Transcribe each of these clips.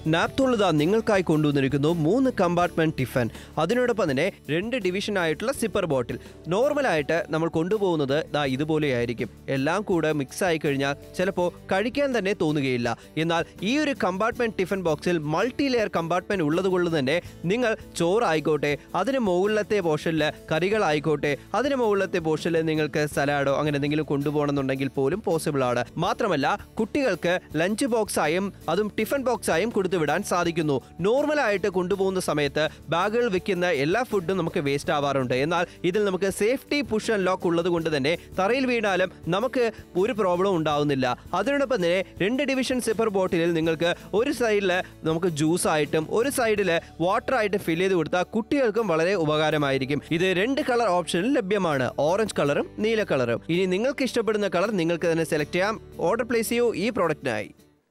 നാപ്തോളിത നിങ്ങൾക്കായി കൊണ്ടുവന്നിരിക്കുന്നു മൂന്ന് compartment tiffin അതിനോടൊപ്പം തന്നെ രണ്ട് ഡിവിഷൻ ആയിട്ടുള്ള സിപ്പർ ബോട്ടിൽ നോർമലായിട്ട് നമ്മൾ കൊണ്ടുപോകുന്നത് ദാ ഇതുപോലെയായിരിക്കും എല്ലാം കൂടെ മിക്സ് ആയി കഴിഞ്ഞാൽ ചിലപ്പോൾ കഴിക്കാൻ തന്നെ തോന്നുകയില്ല എന്നാൽ ഈ ഒരു കമ്പാർട്ട്മെന്റ് ടിഫൻ ബോക്സിൽ മൾട്ടി ലെയർ കമ്പാർട്ട്മെന്റ് ഉള്ളത് കൊണ്ട് തന്നെ നിങ്ങൾ ചോറായിക്കോട്ടെ അതിന് മുകളിലത്തെ പോർഷനിൽ കറികളായിക്കോട്ടെ അതിന് മുകളിലത്തെ പോർഷനിൽ നിങ്ങൾക്ക് സലാഡോ അങ്ങനെ എന്തെങ്കിലും കൊണ്ടുപോകണമെന്നുണ്ടെങ്കിൽ പോലും പോസിബിൾ ആണ് മാത്രമല്ല കുട്ടികൾക്ക് ലഞ്ച് ബോക്സ് ആയും അതും ടിഫൻ ബോക്സ് ആയും കൊടുത്തു വിടാൻ സാധിക്കുന്നു നോർമലായിട്ട് കൊണ്ടുപോകുന്ന സമയത്ത് ബാഗുകൾ വെക്കുന്ന എല്ലാ ഫുഡും നമുക്ക് വേസ്റ്റ് ആവാറുണ്ട് എന്നാൽ ഇതിൽ നമുക്ക് സേഫ്റ്റി പുഷ് ആൻഡ് ലോക്ക് ഉള്ളത് കൊണ്ട് തന്നെ തറയിൽ വീണാലും നമുക്ക് ഒരു പ്രോബ്ലം ഉണ്ടാവുന്നില്ല അതിനോടൊപ്പം തന്നെ രണ്ട് ഡിവിഷൻ സിപ്പർ ബോട്ടിലിൽ നിങ്ങൾക്ക് ഒരു സൈഡിൽ നമുക്ക് ജ്യൂസ് ആയിട്ടും ഒരു സൈഡിൽ വാട്ടർ ആയിട്ട് ഫിൽ ചെയ്ത് കൊടുത്താൽ കുട്ടികൾക്കും വളരെ ഉപകാരമായിരിക്കും ഇത് രണ്ട് കളർ ഓപ്ഷനിൽ ലഭ്യമാണ് ഓറഞ്ച് കളറും നീല കളറും ഇനി നിങ്ങൾക്ക് ഇഷ്ടപ്പെടുന്ന കളർ നിങ്ങൾക്ക് തന്നെ സെലക്ട് ചെയ്യാം ഓർഡർ പ്ലേസ് ചെയ്യൂ ഈ പ്രോഡക്റ്റിനായി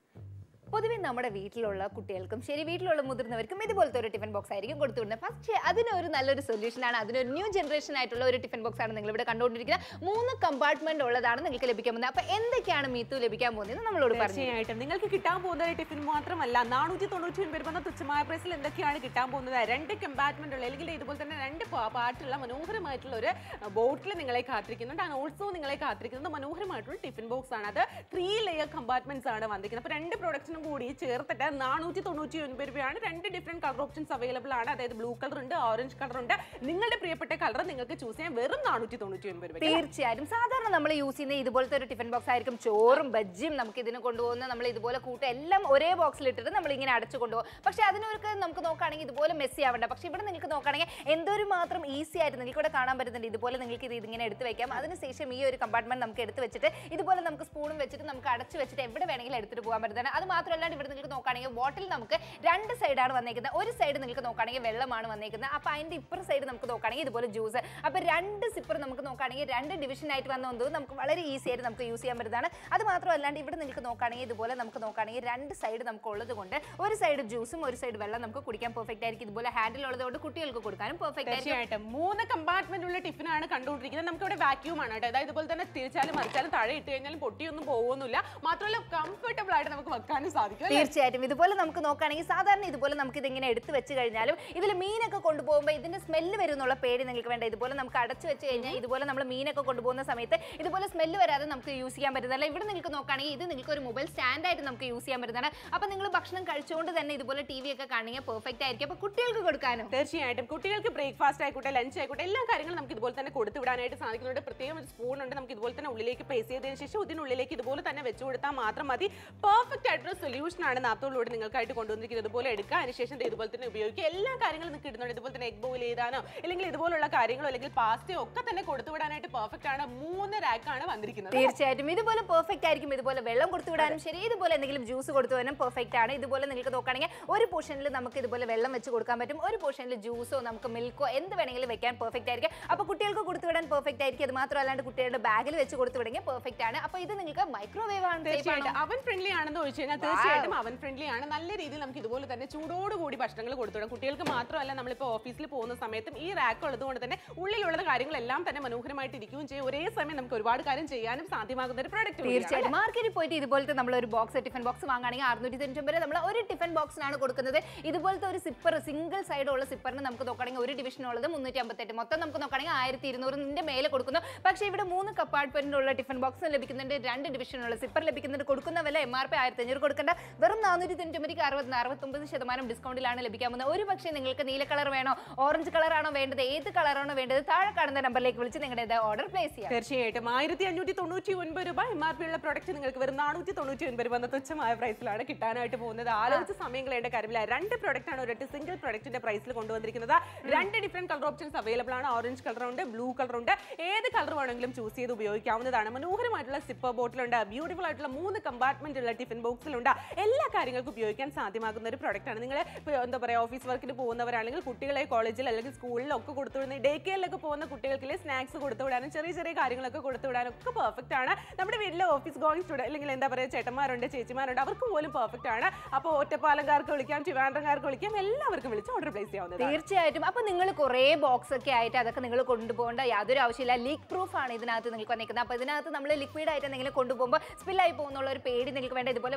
പൊതുവെ നമ്മുടെ വീട്ടിലുള്ള കുട്ടികൾക്കും ശരി വീട്ടിലുള്ള മുതിർന്നവർക്കും ഇതുപോലത്തെ ഒരു ടിഫിൻ ബോക്സ് ആയിരിക്കും കൊടുത്തുവിടുന്നത് പക്ഷേ അതിനൊരു നല്ലൊരു സൊല്യൂഷൻ ആണ് അതിനൊരു ന്യൂ ജനറേഷൻ ആയിട്ടുള്ള ഒരു ടിഫിൻ ബോക്സ് ആണ് നിങ്ങൾ ഇവിടെ കണ്ടുകൊണ്ടിരിക്കുന്നത് മൂന്ന് കമ്പാർട്ട്മെന്റ് ഉള്ളതാണ് നിങ്ങൾക്ക് ലഭിക്കാൻ പോകുന്നത് അപ്പൊ എന്തൊക്കെയാണ് മീത്തു ലഭിക്കാൻ പോകുന്നത് നമ്മളോട് പറഞ്ഞു തീർച്ചയായിട്ടും നിങ്ങൾക്ക് കിട്ടാൻ പോകുന്ന ഒരു ടിഫിൻ മാത്രമല്ല നാനൂറ്റി തൊണ്ണൂറ്റി ഒൻപത് എന്ന തുച്ഛമായ പ്രൈസിൽ എന്തൊക്കെയാണ് കിട്ടാൻ പോകുന്നത് രണ്ട് കമ്പാർട്ട്മെന്റ് ഉള്ള അല്ലെങ്കിൽ ഇതുപോലെ തന്നെ രണ്ട് പാ- പാട്ടുള്ള മനോഹരമായിട്ടുള്ള ഒരു ബോട്ടിൽ നിങ്ങളെ കാത്തിരിക്കുന്നുണ്ട് ആൻഡ് ഓൾസോ നിങ്ങളെ കാത്തിരിക്കുന്നത് മനോഹരമായിട്ടുള്ള ടിഫിൻ ബോക്സ് ആണ് അത് ത്രീ ലെയർ കമ്പാർട്ട്മെന്റ്സ് ആണ് വന്നിരിക്കുന്നത് അപ്പോൾ രണ്ട് പ്രൊഡക്റ്റിനും കൂടി ചേർത്തിട്ട് നാനൂറ്റി തൊണ്ണൂറ്റി ഒൻപത് രൂപയാണ് രണ്ട് ഡിഫറെന്റ് കളർ ഓപ്ഷൻസ് അവൈലബിൾ ആണ് അതായത് ബ്ലൂ കളർ ഉണ്ട് ഓറഞ്ച് കളർ ഉണ്ട് നിങ്ങളുടെ പ്രിയപ്പെട്ട കളർ നിങ്ങൾക്ക് ചൂസ് ചെയ്യാൻ വെറും നാനൂറ്റി തൊണ്ണൂറ്റി ഒൻപത് രൂപ തീർച്ചയായും സാധാരണ നമ്മൾ യൂസ് ചെയ്യുന്ന ഇതുപോലത്തെ ഒരു ടിഫിൻ ബോക്സ് ആയിരിക്കും ചോറും ബജ്ജിയും നമുക്ക് ഇതിന് കൊണ്ടുപോകുന്ന നമ്മൾ ഇതുപോലെ കൂട്ട എല്ലാം ഒരേ ബോക്സിൽ ഇട്ടിട്ട് നമ്മൾ ഇങ്ങനെ അടച്ചു കൊണ്ടുപോകും പക്ഷേ അതിനൊക്കെ നമുക്ക് നോക്കുകയാണെങ്കിൽ ഇതുപോലെ മെസ്സി ആവണ്ട പക്ഷേ ഇവിടെ നിങ്ങൾക്ക് നോക്കുകയാണെങ്കിൽ എന്തൊരു മാത്രം ഈസി ആയിട്ട് നിങ്ങൾക്ക് ഇവിടെ കാണാൻ പറ്റുന്നുണ്ട് ഇതുപോലെ നിങ്ങൾക്ക് ഇത് ഇതിങ്ങനെ എടുത്ത് വെക്കാം അതിനുശേഷം ഈ ഒരു കമ്പാർട്ട്മെന്റ് നമുക്ക് എടുത്ത് വെച്ചിട്ട് ഇതുപോലെ നമുക്ക് സ്പൂണും വെച്ചിട്ട് നമുക്ക് അടച്ചു വെച്ചിട്ട് എവിടെ വേണമെങ്കിലും എടുത്തിട്ട് പോകാൻ പറ്റുന്നതാണ് അത് മാത്രമല്ല ഇവിടെ നിങ്ങൾക്ക് നോക്കുകയാണെങ്കിൽ ബോട്ടിൽ നമുക്ക് രണ്ട് സൈഡാണ് വന്നേക്കുന്നത് ഒരു സൈഡ് നിങ്ങൾക്ക് നോക്കുകയാണെങ്കിൽ വെള്ളമാണ് വന്നേക്കുന്നത് അപ്പോൾ അതിൻ്റെ ഇപ്പുറ സൈഡ് നമുക്ക് നോക്കുകയാണെങ്കിൽ ഇതുപോലെ ജ്യൂസ് അപ്പോൾ രണ്ട് സിപ്പർ നമുക്ക് നോക്കുകയാണെങ്കിൽ രണ്ട് ഡിവിഷൻ ആയിട്ട് വന്നത് നമുക്ക് വളരെ ഈസി ആയിട്ട് നമുക്ക് യൂസ് ചെയ്യാൻ പറ്റുന്നതാണ് അത് മാത്രമല്ലാണ്ട് ഇവിടെ നിങ്ങൾക്ക് നോക്കുകയാണെങ്കിൽ ഇതുപോലെ നമുക്ക് നോക്കുകയാണെങ്കിൽ രണ്ട് സൈഡ് നമുക്ക് ഉള്ളത് കൊണ്ട് ഒരു സൈഡ് ജ്യൂസും ഒരു സൈഡ് വെള്ളം നമുക്ക് കുടിക്കാൻ പെർഫെക്റ്റ് ആയിരിക്കും ഇതുപോലെ ഹാൻഡിൽ ഉള്ളത് കൊണ്ട് കുട്ടികൾക്ക് കൊടുക്കാനും പെർഫെക്റ്റ് ആയിരിക്കും തീർച്ചയായിട്ടും മൂന്ന് കമ്പാർട്ട്മെന്റ് ഉള്ള ടിഫിനാണ് കണ്ടുകൊണ്ടിരിക്കുന്നത് നമുക്ക് ഇവിടെ വാക്യൂം ആണ് കേട്ടോ അതായത് ഇതുപോലെ തന്നെ തിരിച്ചാലും മറിച്ചാലും താഴെ ഇട്ട് കഴിഞ്ഞാലും പൊട്ടിയൊന്നും പോകുന്നില്ല മാത്രമല്ല കംഫർട്ടബിൾ ആയിട്ട് നമുക്ക് വെക്കാനും സാധിക്കും അല്ലേ? തീർച്ചയായിട്ടും ഇതുപോലെ നമുക്ക് നോക്കുകയാണെങ്കിൽ സാധാരണ ഇതുപോലെ നമുക്ക് ഇതിങ്ങനെ എടുത്ത് വെച്ച് കഴിഞ്ഞാലും ഇതിൽ മീനൊക്കെ കൊണ്ടുപോകുമ്പോൾ ഇതിന്റെ സ്മെല്ല് വരും എന്നുള്ള പേടി നിങ്ങൾക്ക് വേണ്ട ഇതുപോലെ നമുക്ക് അടച്ചു വെച്ച് കഴിഞ്ഞാൽ ഇതുപോലെ നമ്മൾ മീനൊക്കെ കൊണ്ടുപോകുന്ന സമയത്ത് ഇതുപോലെ സ്മെല്ല് വരാതെ നമുക്ക് യൂസ് ചെയ്യാൻ പറ്റുന്നതല്ല ഇവിടെ നിങ്ങൾക്ക് നോക്കുകയാണെങ്കിൽ ഇത് നിങ്ങൾക്ക് ഒരു മൊബൈൽ സ്റ്റാൻഡ് ആയിട്ട് നമുക്ക് യൂസ് ചെയ്യാൻ പറ്റുന്നതാണ് അപ്പോൾ നിങ്ങൾ ഭക്ഷണം കഴിച്ചുകൊണ്ട് തന്നെ ഇതുപോലെ ടി വി ഒക്കെ കാണുകയും പെർഫെക്റ്റ് ആയിരിക്കും അപ്പോൾ കുട്ടികൾക്ക് കൊടുക്കാനും തീർച്ചയായിട്ടും കുട്ടികൾക്ക് ബ്രേക്ക്ഫാസ്റ്റ് ആയിക്കോട്ടെ ലഞ്ച് ആയിക്കോട്ടെ എല്ലാ കാര്യങ്ങളും നമുക്ക് ഇതുപോലെ തന്നെ കൊടുത്തു വിടാനായിട്ട് സാധിക്കുന്നുണ്ട് പ്രത്യേകം ഒരു സ്പൂൺ ഉണ്ട് നമുക്ക് ഇതുപോലെ തന്നെ ഉള്ളിലേക്ക് പ്ലേസ് ചെയ്തതിന് ശേഷം ഇതിനുള്ളിലേക്ക് ഇതുപോലെ തന്നെ വെച്ച് കൊടുത്താൽ മാത്രം മതി പെർഫെക്റ്റ് ആയിട്ടുള്ള സൊല്യൂഷൻ ആണ് നാത്തോളിലൂടെ നിങ്ങൾക്കായിട്ട് കൊണ്ടുവന്നിരിക്കുന്നത് ഇതുപോലെ എടുക്കുക അതിനുശേഷം ദേ ഇതുപോലെ തന്നെ ഉപയോഗിക്കുക എല്ലാ കാര്യങ്ങളും നിങ്ങൾക്ക് ഇടുന്നുണ്ട് ഇതുപോലെ തന്നെ എഗ് ബോയിൽ ചെയ്താനോ അല്ലെങ്കിൽ ഇതുപോലുള്ള കാര്യങ്ങളോ അല്ലെങ്കിൽ പാസ്റ്റയോ ഒക്കെ തന്നെ കൊടുത്തു വിടാനായിട്ട് പെർഫെക്റ്റ് ആണ് മൂന്ന് റാക്കാണ് വന്നിരിക്കുന്നത് തീർച്ചയായിട്ടും ഇതുപോലെ പെർഫെക്റ്റ് ആയിരിക്കും ഇതുപോലെ വെള്ളം കൊടുത്തു വിടാനും ശരി ഇതുപോലെ എന്തെങ്കിലും ജ്യൂസ് കൊടുത്തു വിടാനും പെർഫെക്റ്റ് ആണ് ഇതുപോലെ നിങ്ങൾക്ക് നോക്കുകയാണെങ്കിൽ ഒരു പോർഷനിൽ നമുക്ക് ഇതുപോലെ വെള്ളം വെച്ച് കൊടുക്കാൻ പറ്റും ഒരു പോർഷനിൽ ജ്യൂസോ നമുക്ക് മിൽക്കോ എന്ത് വേണമെങ്കിലും വെക്കാൻ പെർഫെക്റ്റ് ആയിരിക്കും അപ്പോൾ കുട്ടികൾക്ക് കൊടുത്തു വിടാൻ പെർഫെക്റ്റ് ആയിരിക്കും അത് മാത്രമല്ലാണ്ട് കുട്ടികളുടെ ബാഗിൽ വെച്ച് കൊടുത്തു വിടെങ്കിൽ പെർഫെക്റ്റ് ആണ് അപ്പോൾ ഇത് നിങ്ങൾക്ക് മൈക്രോവേവ് ആണ് safe ആണോ? തീർച്ചയായിട്ടും അവൻ ഫ്രണ്ട്ലി ആണെന്ന് ചോദിച്ചു കഴിഞ്ഞാൽ തീർച്ചയായിട്ടും അവൻ ഫ്രണ്ട്ലി ആണ് നല്ല രീതിയിൽ നമുക്ക് ഇതുപോലെ തന്നെ ചൂടോടുകൂടി ഭക്ഷണങ്ങൾ കൊടുത്തുവിടാം കുട്ടികൾക്ക് മാത്രമല്ല നമ്മളിപ്പോൾ ഓഫീസിൽ പോകുന്ന സമയത്തും ഈ റാക്ക് ഉള്ളത് കൊണ്ട് തന്നെ ഉള്ളിലുള്ള കാര്യങ്ങളെല്ലാം തന്നെ മനോഹരമായിട്ട് ഇരിക്കുകയും ചെയ്യും ഒരേ സമയം നമുക്ക് ഒരുപാട് കാര്യം ചെയ്യാനും സാധ്യമാകുന്ന ഒരു പ്രൊഡക്റ്റ് തീർച്ചയായിട്ടും മാർക്കറ്റിൽ പോയിട്ട് ഇതുപോലത്തെ നമ്മൾ ഒരു ബോക്സ് ടിഫിൻ ബോക്സ് വാങ്ങുകയാണെങ്കിൽ അറുന്നൂറ്റി തൊണ്ണൂറ്റി നമ്മൾ ഒരു ടിഫിൻ ബോക്സിനാണ് കൊടുക്കുന്നത് ഇതുപോലത്തെ ഒരു സിപ്പർ സിംഗിൾ സൈഡ് ഉള്ള സിപ്പറിന് നമുക്ക് നോക്കുകയാണെങ്കിൽ ഒരു ഡിവിഷൻ ഉള്ളത് മുന്നൂറ്റി അമ്പത്തെട്ട് മൊത്തം നമുക്ക് നോക്കുകയാണെങ്കിൽ ആയിരത്തി ഇരുന്നൂറിന്റെ മേലെ കൊടുക്കുന്നു പക്ഷേ ഇവിടെ മൂന്ന് കപ്പാർട്ട്മെന്റ് ഉള്ള ടിഫിൻ ബോക്സ് ലഭിക്കുന്നുണ്ട് രണ്ട് ഡിവിഷനുള്ള സിപ്പർ ലഭിക്കുന്നുണ്ട് കൊടുക്കുന്ന വില എം ആർ പി ആയിരത്തി അഞ്ഞൂറ് കൊടുക്കേണ്ട വെറും നാനൂറ്റി തൊണ്ണൂറ്റി ഒമ്പതിക്ക് അറുപത് അറുപത്തൊമ്പത് ശതമാനം ഡിസ്കൗണ്ടിലാണ് ലഭിക്കാൻ പോകുന്നത് ഒരു പക്ഷേ നിങ്ങൾക്ക് നീല കളർ വേണോ ഓറഞ്ച് കളറാണോ വേണ്ടത് ഏത് കളറാണോ വേണ്ടത് താഴെ കാണുന്ന നമ്പറിലേക്ക് വിളിച്ച് നിങ്ങളുടെ ഓർഡർ പ്ലേസ് ചെയ്യാം തീർച്ചയായിട്ടും ആയിരത്തി അഞ്ഞൂറ്റി തൊണ്ണൂറ്റി ഒൻപത് രൂപ എം ആർ പി ഉള്ള പ്രൊഡക്റ്റ് നിങ്ങൾക്ക് വെറും നാനൂറ്റി തൊണ്ണൂറ്റി ഒൻപത് രൂപ എന്ന തുച്ഛമായ പ്രൈസിലാണ് കിട്ടാനായിട്ട് പോകുന്നത് ആലോചിച്ച് സമയം കളയേണ്ട കാര്യമില്ല രണ്ട് പ്രൊഡക്റ്റ് ആണ് ഒരൊറ്റ സിംഗിൾ പ്രൊഡക്റ്റിന്റെ പ്രൈസിൽ കൊണ്ടുവന്നിരിക്കുന്നത് രണ്ട് ഡിഫറെന്റ് കളർ ഓപ്ഷൻസ് അവൈലബിൾ ആണ് ഓറഞ്ച് കളർ ഉണ്ട് ബ്ലൂ കളർ ഉണ്ട് ഏത് കളർ വേണമെങ്കിലും ചൂസ് ചെയ്ത് ഉപയോഗിക്കാവുന്നതാണ് മനോഹരമായിട്ടുള്ള സിപ്പർ ബോട്ടിലുണ്ട് ബ്യൂട്ടിഫുൾ ആയിട്ടുള്ള മൂന്ന് കമ്പാർട്ട്മെന്റ് ഉള്ള ടിഫിൻ ബോക്സിലുണ്ട് എല്ലാ കാര്യങ്ങൾക്കും ഉപയോഗിക്കാൻ സാധ്യമാകുന്ന ഒരു പ്രൊഡക്റ്റ് ആണ് നിങ്ങൾ എന്താ പറയുക ഓഫീസ് വർക്കിന് പോകുന്നവരാണെങ്കിൽ കുട്ടികളെ കോളേജിൽ അല്ലെങ്കിൽ സ്കൂളിലൊക്കെ ഒക്കെ കൊടുത്തു വിടുന്ന ഡേ കെയറിലൊക്കെ പോകുന്ന കുട്ടികൾക്ക് സ്നാക്സ് കൊടുത്തു വിടാനും ചെറിയ ചെറിയ കാര്യങ്ങളൊക്കെ കൊടുത്തു വിടാനും ഒക്കെ പെർഫെക്റ്റ് ആണ് നമ്മുടെ വീട്ടിലെ ഓഫീസ് ഗോയിങ് സ്റ്റുഡൻറ്റ് അല്ലെങ്കിൽ എന്താ പറയുക ചേട്ടന്മാരുണ്ട് ചേച്ചിമാരുണ്ട് അവർക്ക് പോലും പെർഫെക്റ്റ് ആണ് അപ്പോൾ ഒറ്റപ്പാലംകാർക്ക് വിളിക്കാം ട്രിവാൻഡ്രംകാർക്ക് വിളിക്കാം എല്ലാവർക്കും വിളിച്ച് ഓർഡർ പ്ലേസ് ചെയ്യാവുന്നതാണ് തീർച്ചയായിട്ടും അപ്പൊ നിങ്ങൾ കുറേ ബോക്സ് ഒക്കെ ആയിട്ട് അതൊക്കെ നിങ്ങൾ കൊണ്ടുപോകേണ്ട യാതൊരു ആവശ്യമില്ല ലീക്ക് പ്രൂഫ് ആണ് ഇതിനകത്ത് നിങ്ങൾക്ക് വന്നിരിക്കുന്നത് അപ്പൊ ഇതിനകത്ത് നമ്മൾ ലിക്വിഡ് ആയിട്ട് എന്തെങ്കിലും കൊണ്ടുപോകുമ്പോൾ സ്പില്ലായി പോകുന്നുള്ള ഒരു പേടി നിങ്ങൾക്ക് വേണ്ട ഇതുപോലെ വളരെ ഈസി